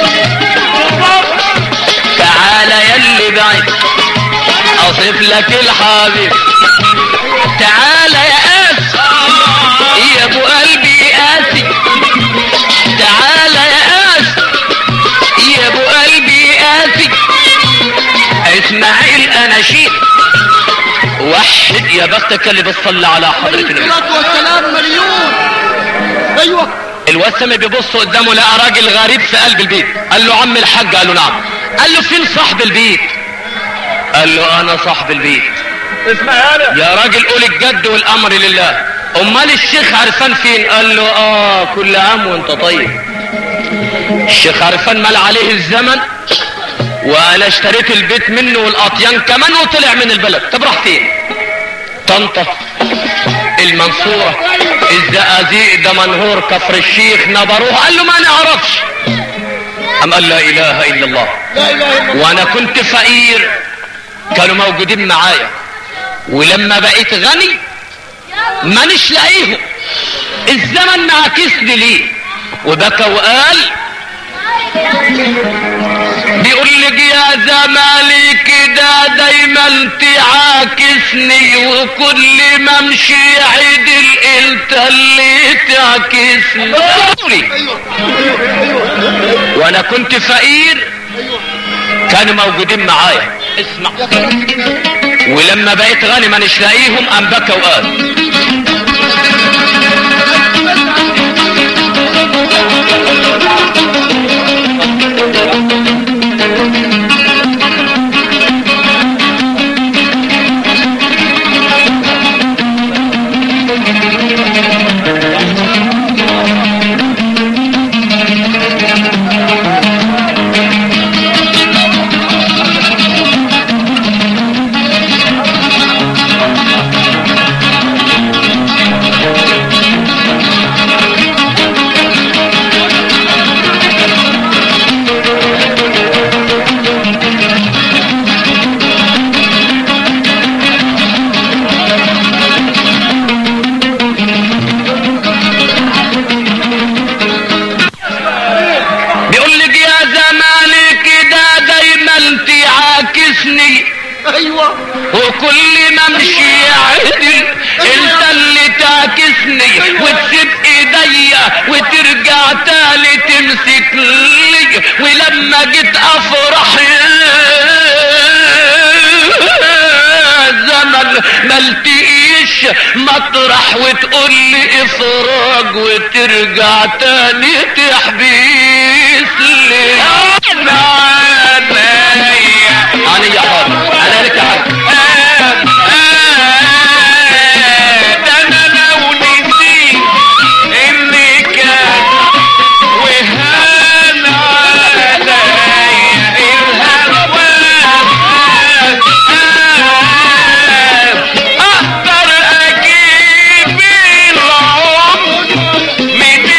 تعال يا اللي بعيد اوصف لك الحبيب تعال يا قاسي يا ابو قلبي قاسي تعال يا قاسي يا ابو قلبي قاسي اسمع الاناشيد وحد يا بختك اللي بتصلي على حضرة النبي الصلاة والسلام مليون ايوه الوسم بيبص قدامه لقى راجل غريب في قلب البيت قال له عم الحاج قال له نعم قال له فين صاحب البيت قال له انا صاحب البيت اسمع انا يا راجل قول الجد والامر لله امال الشيخ عرفان فين قال له اه كل عام وانت طيب الشيخ عرفان مال عليه الزمن وانا اشتريت البيت منه والاطيان كمان وطلع من البلد طب راح فين طنطا المنصورة الزقازيق ده منهور كفر الشيخ نبروه قال له ما نعرفش أم قال لا إله إلا الله لا اله الا الله وأنا كنت فقير كانوا موجودين معايا ولما بقيت غني مانيش لاقيهم الزمن معاكسني ليه وبكى وقال بيقول لك يا زمالي كده دايما تعاكسني وكل ما امشي عدل انت اللي تعكسني ايوه ايوه ايوه وانا كنت فقير كانوا موجودين معايا اسمع ولما بقيت غني مانيش لاقيهم قام بكى وقال بيقول لك يا زماني كده دايما تعاكسني ايوه وكل ما امشي عدل انت اللي تعكسني وتسيب ايديا وترجع تاني تمسك لي ولما جيت افرح يا زمن ملتقيش مطرح وتقول لي افراج وترجع تاني تحبيس لي انا يا حاضر انا لك يا حاج ده انا لو نسيت اللي كان وهان عليا الهوى اقدر اجيب العمر منين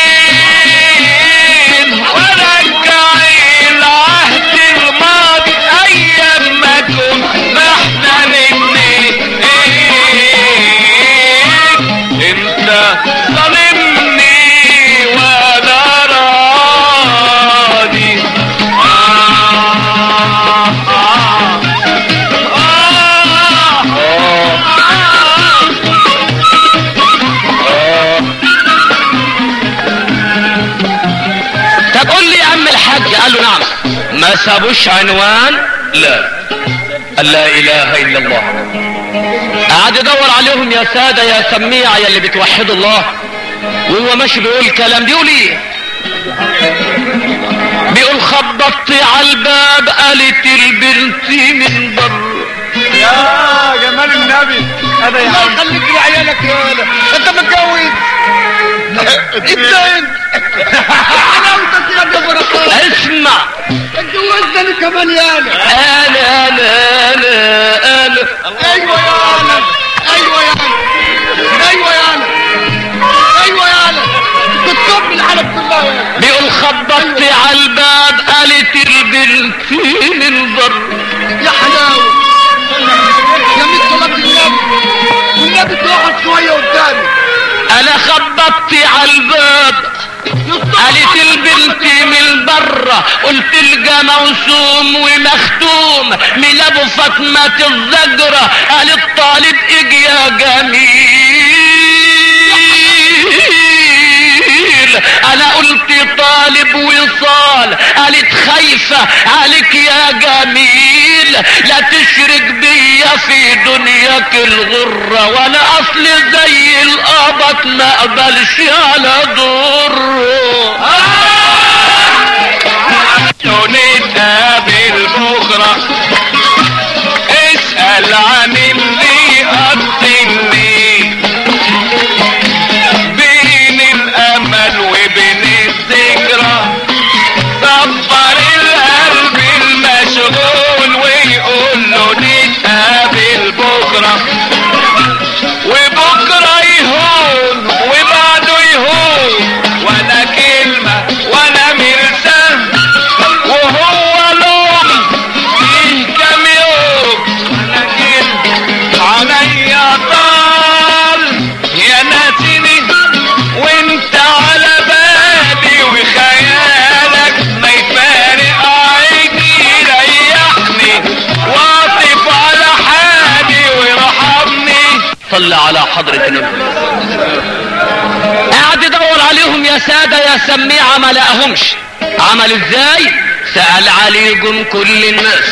وارجع العهد الماضي ايام ما كنا احنا الاتنين انت ظالمني وانا راضي آه آه آه طب قول لي يا عم الحاج قال له نعم ما سابوش عنوان لا قال لا اله الا الله قعد يدور عليهم يا سادة يا سميع يا اللي بتوحدوا الله وهو ماشي بيقول كلام بيقول ايه بيقول خبطت على الباب قالت البنت من بره يا جمال النبي هذا يا الله عم يخليك لعيالك يا ولد انت متجوز انت انت انا وانت كده يا بركات اسمع اتجوزنا انا كمان يا انا انا انا انا انا ايوه يا انا ايوه يا انا ايوه يا انا ايوه يا انا بتطب العالم كلها يا أنا. بيقول خبطت على الباب قالت البنت من بره يا حلاوه يا ميت صلاه النبي والنبي تقعد شويه قدامي انا خبطت على الباب قالت البنت من بره قلت الجا موسوم ومختوم من ابو فاطمه الزجره قال الطالب اجي يا جميل انا قلت طالب وصال قالت خايفه عليك يا جميل لا تشرك بيا في دنياك الغره وانا اصل زي القبط ما اقبلش على ضره نتقابل بكرة اسأل عن اللي قتلني بين الأمل وبين الذكرى صبر القلب المشغول ويقول له نتقابل بكرة وبكرة يهون وبعده يهون ولا كلمة ولا مرساه وهو لوم فيه كام يوم ولا كلمة عليا طال يا ناسيني وانت على بالي وخيالك ما يفارق عيني ريحني واطف على حالي وارحمني صلى على حضرة النبي قاعد يدور عليهم يا سادة يا سميعة ما لقاهمش عمل ازاي سأل عليكم كل الناس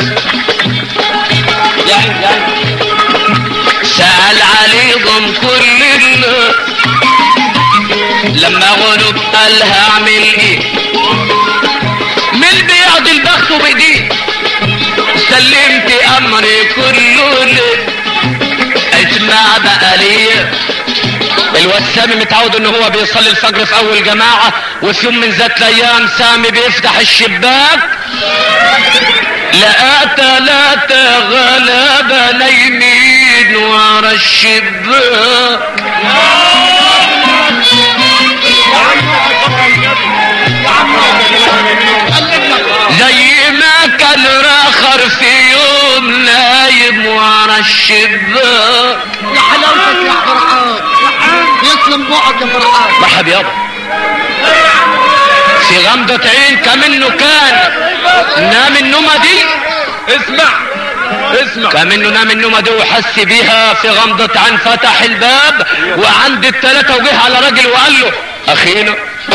يعني يعني سأل عليكم كل الناس لما غلب قال هعمل ايه من بيعض البخت بايديه سلمت امري كله ليه اسمع بقى ليه الواد سامي متعود ان هو بيصلي الفجر في اول جماعة وفي يوم من ذات الايام سامي بيفتح الشباك لقى تلاتة غلابة نايمين ورا الشباك زي ما كان راخر في يوم نايم ورا الشباك يا حلاوتك يا فرحان يسلم بوعك يا فرحان مرحب يابا في غمضة عين كمنه كان نام النومة دي اسمع اسمع كمنه نام النومة دي وحس بيها في غمضة عين فتح الباب وعند التلاتة وجه على راجل وقال له اخينا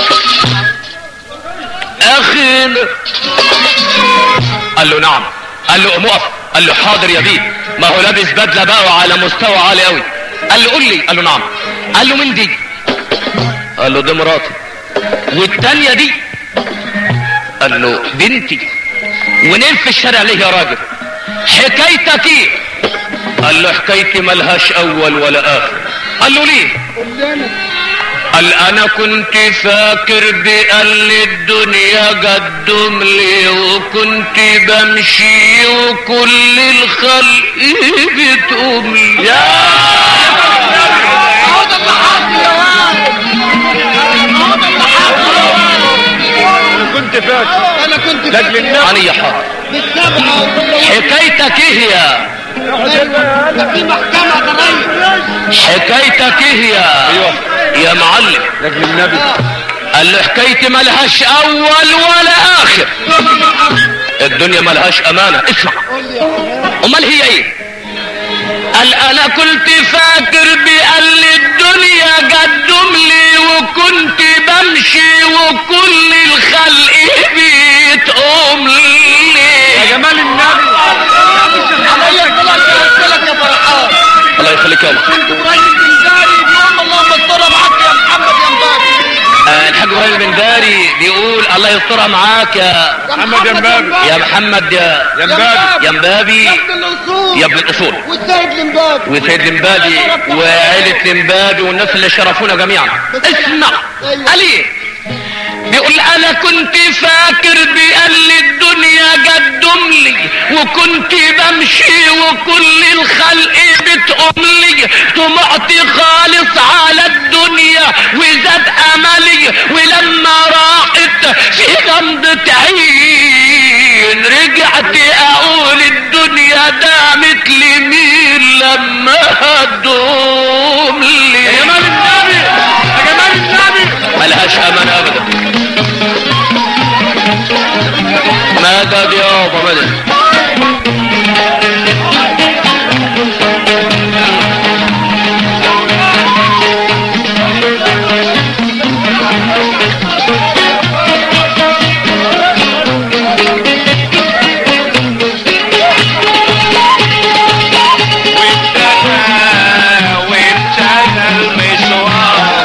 اخينا قال له نعم قال له قوم اقف قال له حاضر يا بيه ما هو لابس بدله بقى وعلى مستوى عالي قوي قال له قول لي قال له نعم قال له مين دي قال له دي مراتي والتانية دي قال له بنتي ونام في الشارع ليه يا راجل حكايتك ايه قال له حكايتي ملهاش اول ولا اخر قال له ليه قال انا كنت فاكر بأن الدنيا قدم لي وكنت بمشي وكل الخلق بتقوم لي يا هذا اللي حاصل يا واد هذا اللي حاصل انا كنت فاكر انا كنت لاجل النبي انا يا حاضر بالسبعة وكل حكايتك ايه يا ده في محكمة قضية حكايتك ايه يا ايوه يا معلم لاجل النبي قال له حكايتي ملهاش اول ولا اخر الدنيا ملهاش امانه اسمع قول لي يا حلاوة امال هي ايه قال انا كنت فاكر بأن الدنيا قدم لي وكنت بمشي وكل الخلق بتقوم يا لي جمال النبي عليا طلعت قلت لك يا فرحان الله يخليك يخليك يابا كنت ابراهيم البنداري بيقول اللهم استرها معاك يا محمد يا مبارك آه، الحاج ابراهيم بن داري بيقول الله يسترها معاك يا محمد يا مبابي. يا محمد يا يا مبابي يا مبابي يا ابن الاصول يا ابن الاصول والسيد المبابي وسيد المبابي وعيلة المبابي والناس اللي شرفونا جميعا اسمع قال ايه بيقول انا كنت فاكر بقال الدنيا قدم لي وكنت بمشي وكل الخلق بتقوم لي طمعت خالص على الدنيا وزاد املي ولما راحت في غمضة عين رجعت اقول الدنيا دامت لمين لما هتدوم لي يا جمال النبي يا جمال النبي ملهاش امان ابدا مدد يابا مدد وابتدى وابتدى المشوار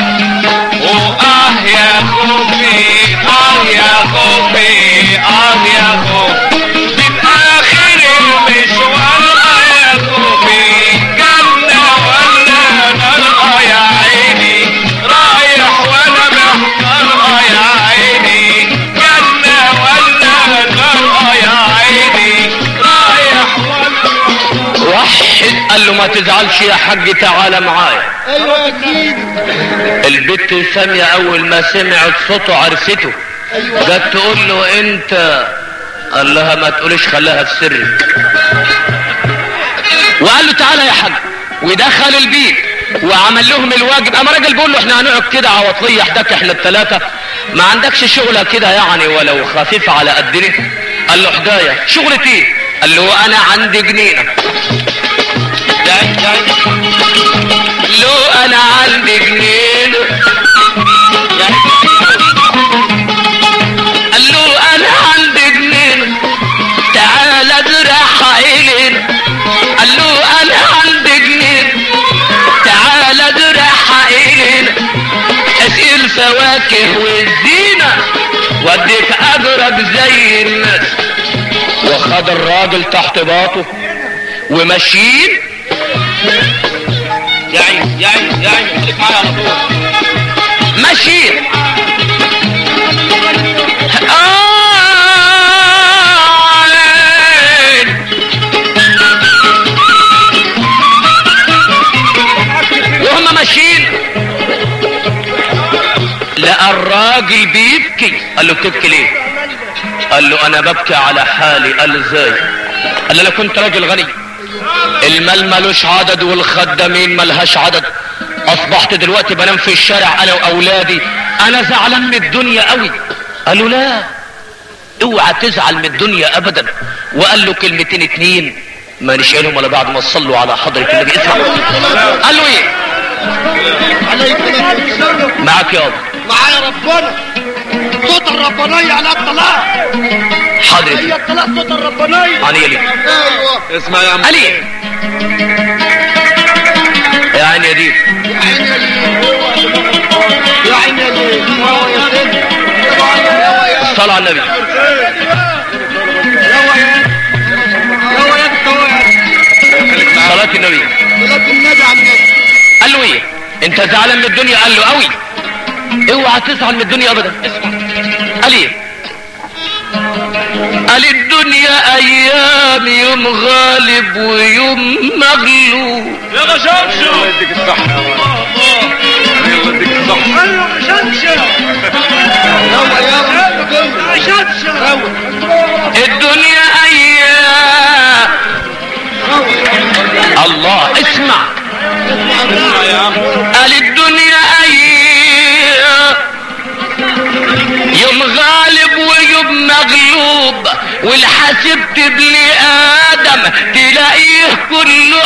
واه يا خوفي اه يا خوفي اه يا خوفي من اخر المشوار اه يا خوفي جنة ولا نار اه يا عيني رايح وانا محتار اه يا عيني جنة ولا نار اه يا عيني رايح وانا وحد قال له ما تزعلش يا حاج تعالى معايا ايوه اكيد البت سامية اول ما سمعت صوته عرفته ايوه جت تقول له انت قال لها ما تقولش خليها في سرك وقال له تعالى يا حاج ودخل البيت وعمل لهم الواجب اما راجل بيقول له احنا هنقعد كده عواطليه احداك احنا الثلاثه ما عندكش شغله كده يعني ولو خفيفه على قدنا قال له حدايه شغلة ايه قال له انا عندي جنينه جاي جاي قال له انا عندي جنينه جاي. قال له انا عندي جنينه تعال ازرع عيلين قال له انا عندي جنينه تعال ازرع عيلين اسقي الفواكه والزينه واديك اجرك زي الناس وخد الراجل تحت باطه وماشيين يا عين يا عين يا عين خليك معايا على طول ماشيين آه وهم ماشيين لقى الراجل بيبكي قال له بتبكي ليه قال له انا ببكي على حالي قال له ازاي قال له انا كنت راجل غني المال ملوش عدد والخدامين ملهاش عدد اصبحت دلوقتي بنام في الشارع انا واولادي انا زعلان من الدنيا قوي قال له لا اوعى تزعل من الدنيا ابدا وقال له كلمتين اتنين ما نشيلهم ولا بعد ما تصلوا على حضرة النبي اسمع قال له ايه عليك السلام معاك يابا معايا ربنا صوت الربانية على الطلاق حاضر هي الطلاق صوت الربانية علي لي ايوه اسمع يا عم علي يا عيني يا دي يا عيني يا ليل يا عيني يا ليل هو يا سيدي هو يا الصلاة على النبي هو يا هو يا هو يا صلاة النبي صلاة النبي على النبي قال له ايه انت زعلان من الدنيا قال له قوي اوعى تزعل من الدنيا ابدا اسمع قال ايه قال الدنيا ايام يوم غالب ويوم مغلوب يا غشامشو الله يديك الصحة الله يديك الصحة هو يا هو الدنيا ايام الله اسمع اسمع يا عم قال الدنيا ايام يوم غالب ويوم مغلوب والحاسب تبلي ادم تلاقيه كله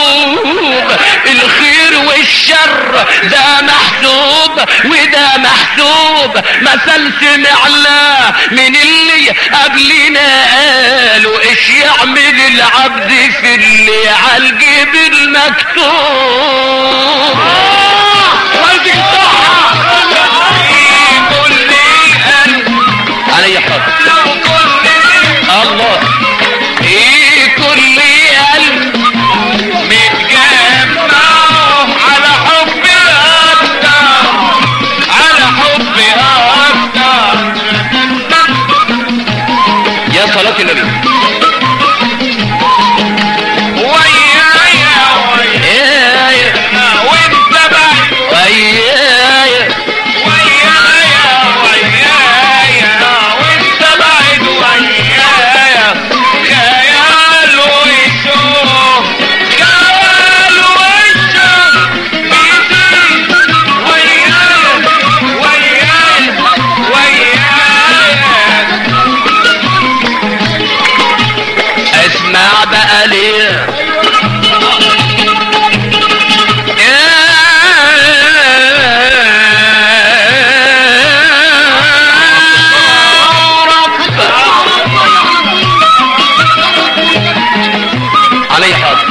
عيوب الخير والشر ده محسوب وده محسوب محسوب مثل سمعناه من اللي قبلنا قالوا ايش يعمل العبد في اللي عالجيب المكتوب والدي صح علي حاضر الله في كل قلب متجمعوا على حب اكتر على حب اكتر يا صلاة النبي ويايا ويايا يا وانت بعد ويايا ويايا ويايا وانت بعد ويايا خيال ويشوف خيال ويشوف بيزيد ويايا ويايا ويايا اسمع بقى ليه علي حاضر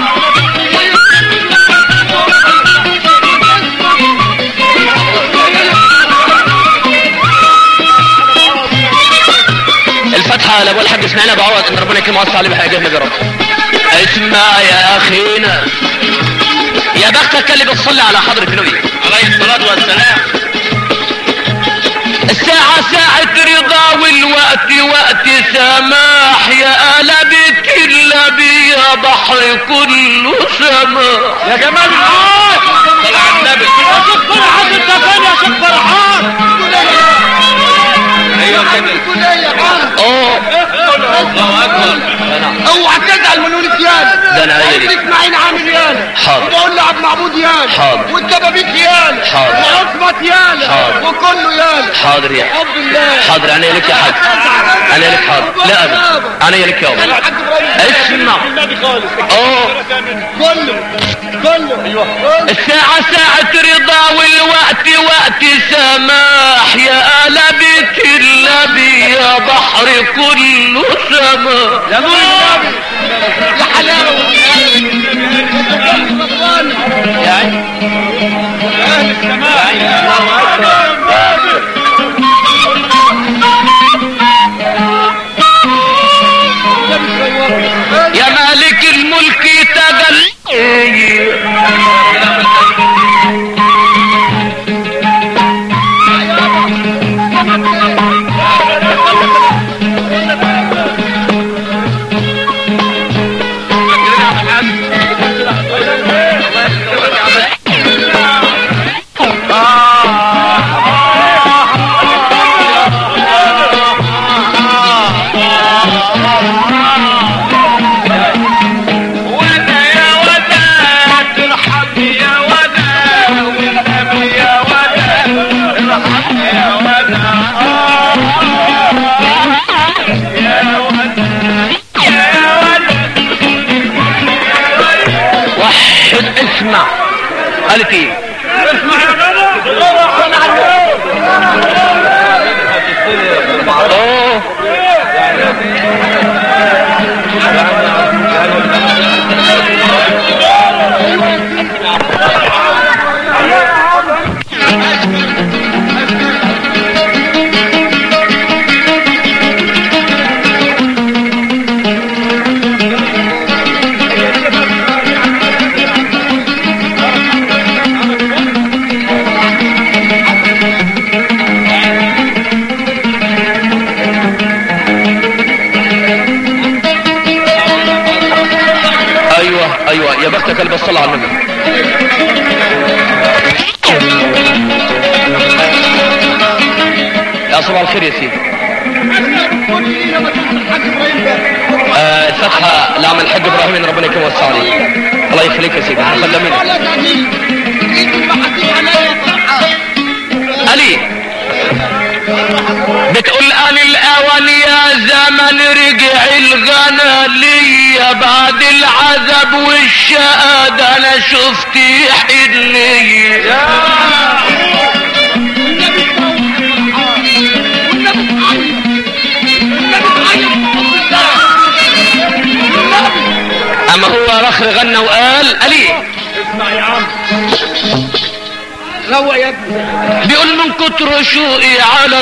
الفتحة لابو الحاج اسمعنا بعوض ان ربنا يكرمه ويوسع عليه بحاجتنا يا رب اسمع يا اخينا يا بختك اللي بتصلي على حضرة النبي عليه الصلاة والسلام الساعة ساعة رضا والوقت وقت سماح يا قلبت النبي يا بحر كله سماح يا جمال العاد صلى على النبي يا شيخ فرحات انت فين يا شيخ فرحات ايوه كده اه الله اكبر اوعى تزعل من ولد يالا ده أنا عيلي. قلت اسماعيل عامل يالا حاضر. وبقول له عبد معبود يالا حاضر. والدبابيك يالا حاضر. وعصمت يالا حاضر. وكله يالا حاضر يا حب الله حاضر انا لك يا حاج انا لك حاضر لا ابدا انا لك يا انا ابدا الحاج ابراهيم اسمع النبي خالص اه كله كله ايوه الساعة ساعة رضا والوقت وقت سماح يا قلبت النبي يا بحر كله سماح يا نور النبي يا حلاوه يا عين اهل السماء يا مالك الملك تجل ودا يا ودا ترحم يا ودا والنبي يا ودا ارحم يا ودا يا ودا يا ودا وحد اسمع قالت ايه اسمع يا جدع اه ايوه ايوه يا بختك اللي بصلى على النبي يا صباح الخير يا سيدي آه الفتحة لعم الحاج ابراهيم ان ربنا يكرمه ويوسع عليه الله يخليك يا سيدي خدامين علي بتقول قال الاوان يا زمن رجع الغنى ليا بعد العذاب والشقى ده انا شفت حنية الاخر غنى وقال قال ايه اسمع يا عم روق يا ابني بيقول من كتر شوقي على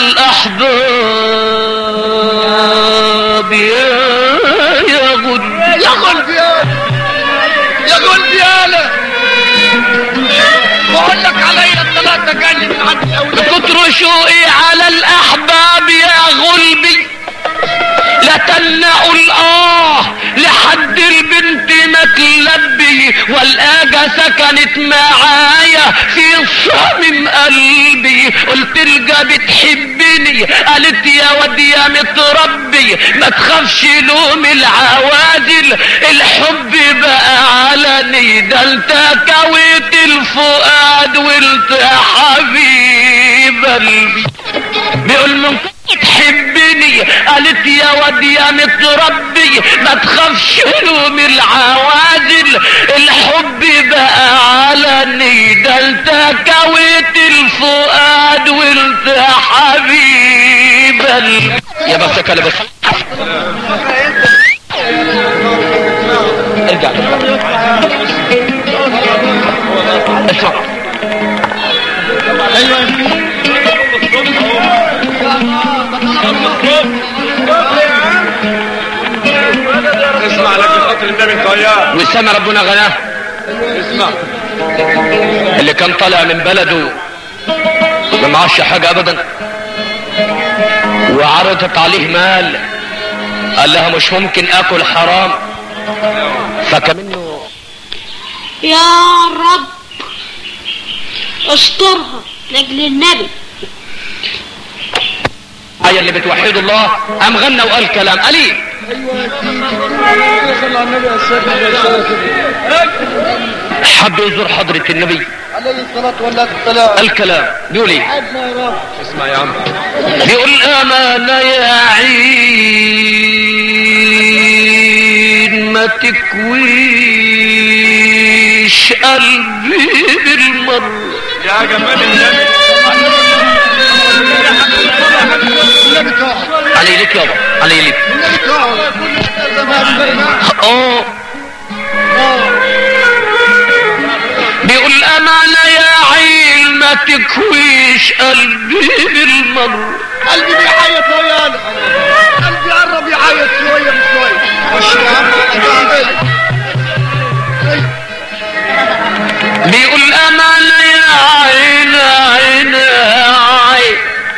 الاحباب يا يا غد يا قلبي يا يا قلبي يا لا بقول لك عليا الثلاثة جاي من عند من الأولاد كتر شوقي على الاحباب يا غلبي لا تمنعوا الاه لحد البنت ما تلبي والاجا سكنت معايا في صميم قلبي قلت لجا بتحبني قالت يا واد يا متربي ما تخافش لوم العوادل الحب بقى علني ده انت كويت الفؤاد وانت يا حبيب قلبي بيقول من كنت تحبني قالت يا واد يا متربي ما تخافش لوم العوادل الحب بقى علني ده انت كويت الفؤاد وانت يا حبيب قلبي. يا بختك يا بس ارجع اسمع اسمع لك خاطر النبي طيار وسام ربنا غناه اسمع اللي كان طالع من بلده ما معاش حاجة ابدا وعرضت عليه مال قال لها مش ممكن اكل حرام فكمنه يا رب استرها لاجل النبي آية اللي بتوحد الله قام غنى وقال كلام قال ايه صلى على النبي حب يزور حضرة النبي عليه الصلاة والسلام قال كلام بيقول ايه عدنا يا رب اسمع يا عم بيقول امانة يا عين ما تكويش قلبي بالمرة يا جمال النبي النبي تقعد علي لك يابا علي لك النبي تقعد اه بيقول امانة يا عين ما تكويش قلبي بالمرة قلبي بيعيط ويانا قلبي قرب يعيط شوية بشوية خش يا عم بيقول امانة يا عين عين عين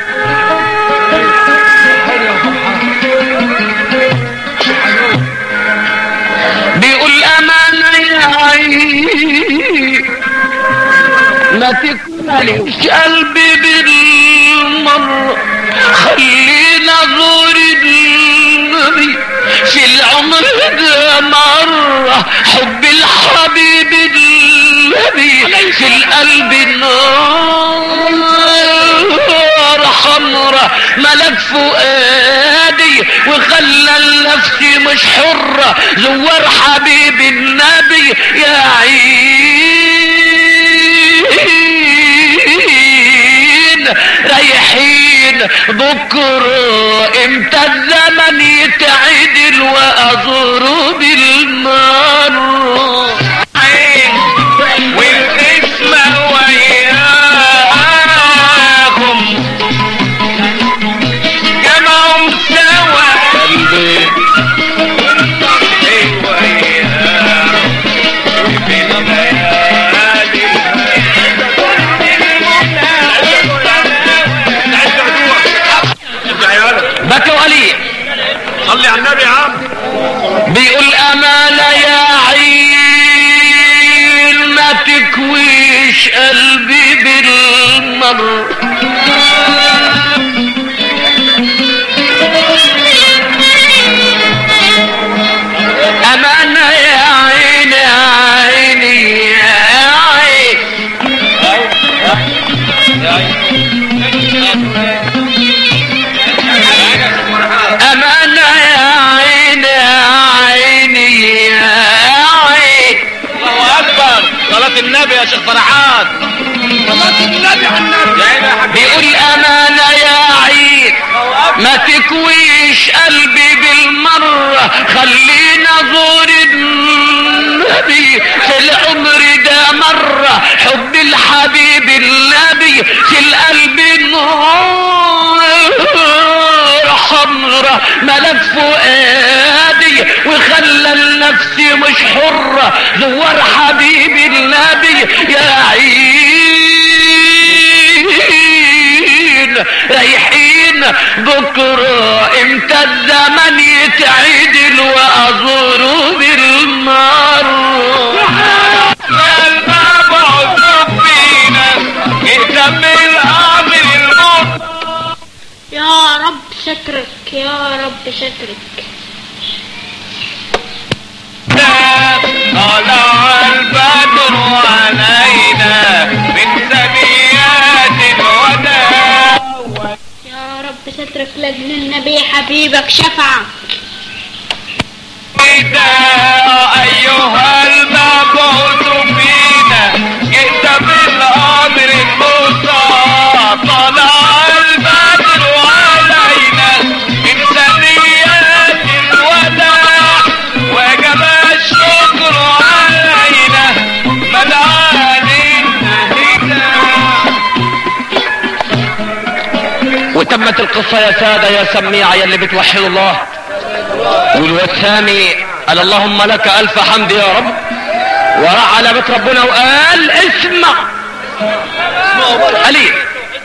بيقول امانة يا عين ما تكملش قلبي بالمرة خلينا زور النبي في العمر ده مرة حب الحبيب النبي في القلب النار حمرة ملك فؤادي وخلى النفس مش حرة زوار حبيب النبي يا عين رايحين بكرة امتى الزمن يتعدل وازور بالمرة والاسم وياكم جمعهم سوا قلبي ايوه ياهم في الليالي بكى ولي صلي على النبي يا عم بيقول امانة يا عين ما تكويش قلبي بالمر امانة يا عين يا عيني يا عين امانة يا عين يا عيني يا عين الله اكبر صلاة النبي يا شيخ فرحات صلاة النبي على النبي يا عيني يا حبيبي بيقول امانة يا عين ما تكويش قلبي بالمرة خلينا زور النبي النبي في العمر ده مرة حب الحبيب النبي في القلب نور حمرة ملك فؤادي وخلى النفس مش حرة زور حبيب النبي يا عين رايحين بكرة امتى الزمن يتعدل وازوره بالمرة المبعوث فينا اهتم الامر الموت يا رب شكرك يا رب شكرك طلع البدر علينا من سميات الوداع يا رب سترك لاجل النبي حبيبك شفعك أيها المبعوث فينا جئت بالأمر الموسى طلع البدر علينا من ثنيات الوداع وجب الشكر علينا مدعى للهدى وتمت القصة يا سادة يا سميع يا اللي بتوحد الله والوسامي قال اللهم لك ألف حمد يا رب وراح على بيت ربنا وقال اسمع قليل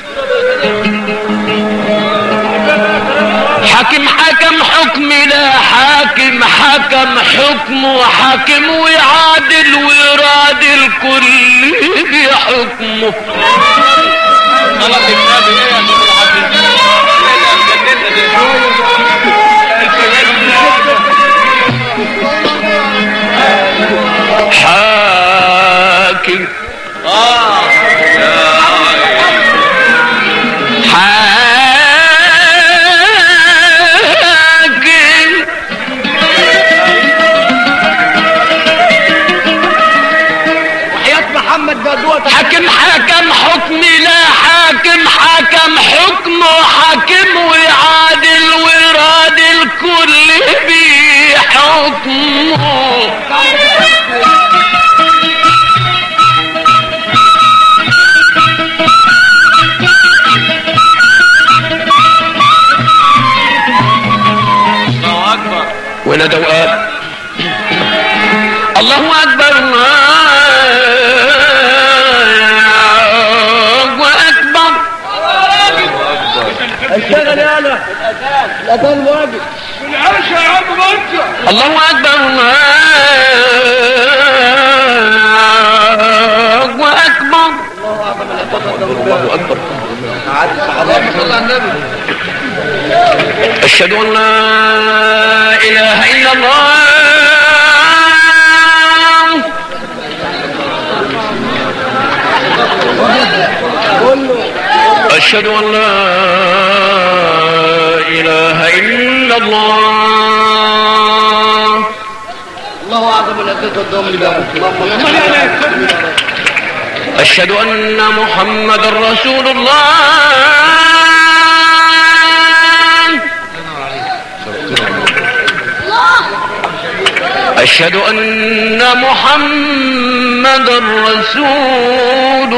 حاكم حكم حكم لا حاكم حكم حكم وحاكم ويعادل ويراد الكل بحكمه خلاص النبي ايه يا شيخ حاكم حاكم وحياة محمد بدوة حاكم حكم حكم لا حاكم حكم حكم حاكم ويعادل ويراد الكل بحكمه الله اكبر ونادى وقال الله اكبر الله اكبر اشتغل يا انا الاذان واجب العيش يا عم بنت الله اكبر الله اكبر الله اكبر صلى على النبي اشهد ان لا اله الا الله قول له أشهد أن لا إله إلا الله الله اعظم العزة والدوم لله اللهم صل على أشهد أن محمد رسول الله أشهد أن محمد رسول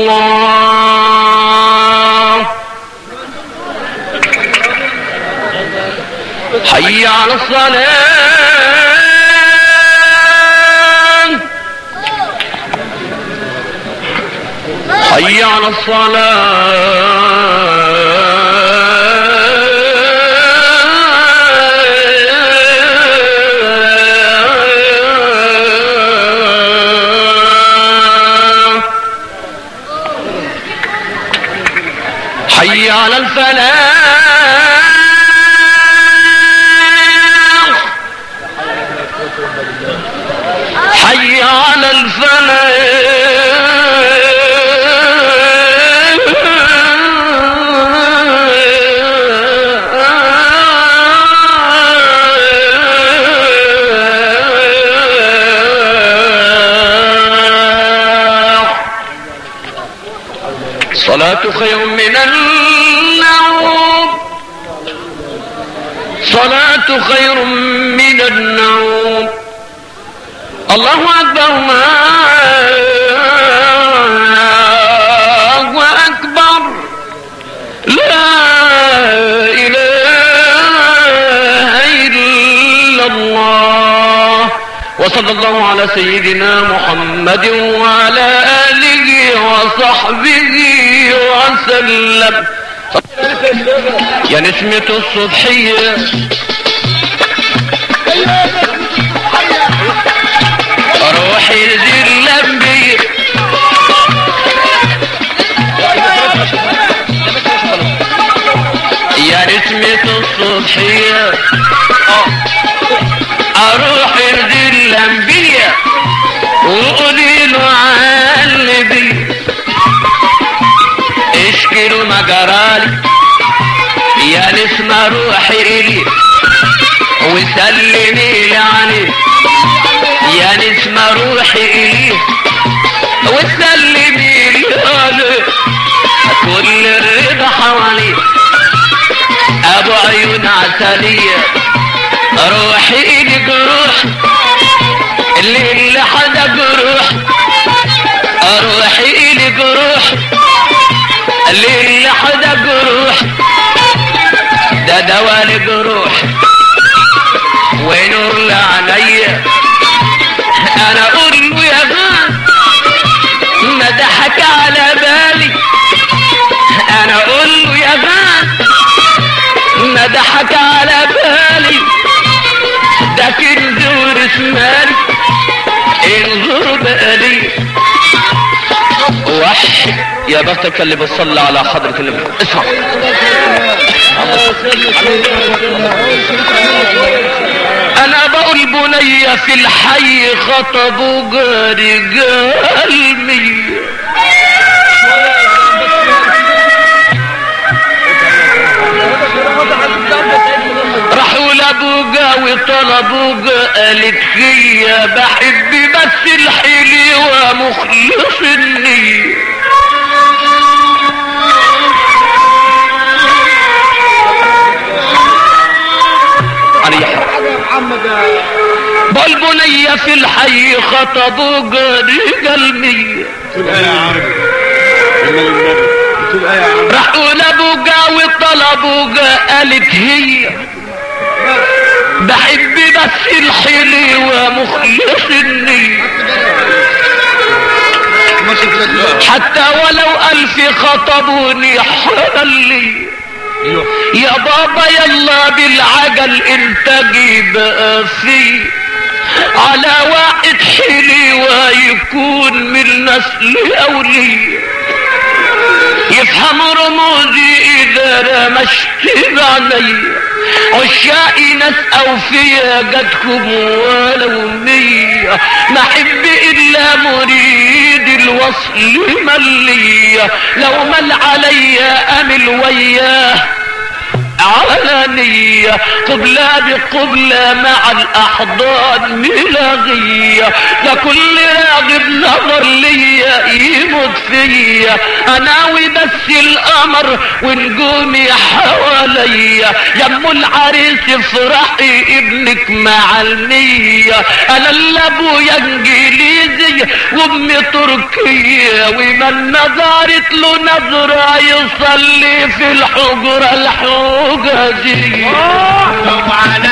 الله حي على الصلاة حي على الصلاة حي على الفلاح حي على الفلاح صلاة خير من النوم صلاة خير من النوم الله أكبر الله أكبر لا إله إلا الله وصلى الله على سيدنا محمد وعلى آله وصحبه وسلم يا نسمة الصبحية روحي ذي اللمبي يا نسمة الصبحية اروح ذي اللمبية وقولي له عالبي اشكي له ما جرالي يا نسمة روحي إلي وسلمي لي عليه يا نسمة روحي إليه وسلمي لي عليه كل الرضا حواليه أبو عيون عسلية روحي إليك روح اللي اللي حدا جروح روحي إليك روح اللي اللي حدا جروح ده دواء الجروح ونور لعليا انا اقول له يا غان ما ضحك على بالي انا اقول له يا غان ما ضحك على بالي ده كنزور اسمالي انظر بالي وحش يا بختك اللي بتصلي على حضرة النبي اسمع انا بقول بنية في الحي خطبوا جاري قلبي راحوا لابوجا وطلبوجا قالت هي بحب بس الحليوة مخلص النية علي بل بنية في الحي خطبوا رجال مية راحوا لابوجا وطلبوجا قالت هي بحب بس الحليوة مخلص النية حتى ولو ألف خطبوني حللي يا بابا يلا بالعجل انت جيب في على واحد حليوة يكون من نسل أولي يفهم رموزي إذا رمشت بعلي عشائي ناس أوفياء جاتكم ولو مية ما أحب إلا مريد الوصل ملية لو مل عليا أمل وياه علانية قبلة بقبلة مع الأحضان ملاغية ده كل راغب نظر ليا يموت فيا أناوي بس القمر ونجومي حواليا يم العريس افرحي ابنك مع النية أنا اللي أبويا إنجليزي وأمي تركية ومن نظرت له نظرة يصلي في الحجرة الحجة دي على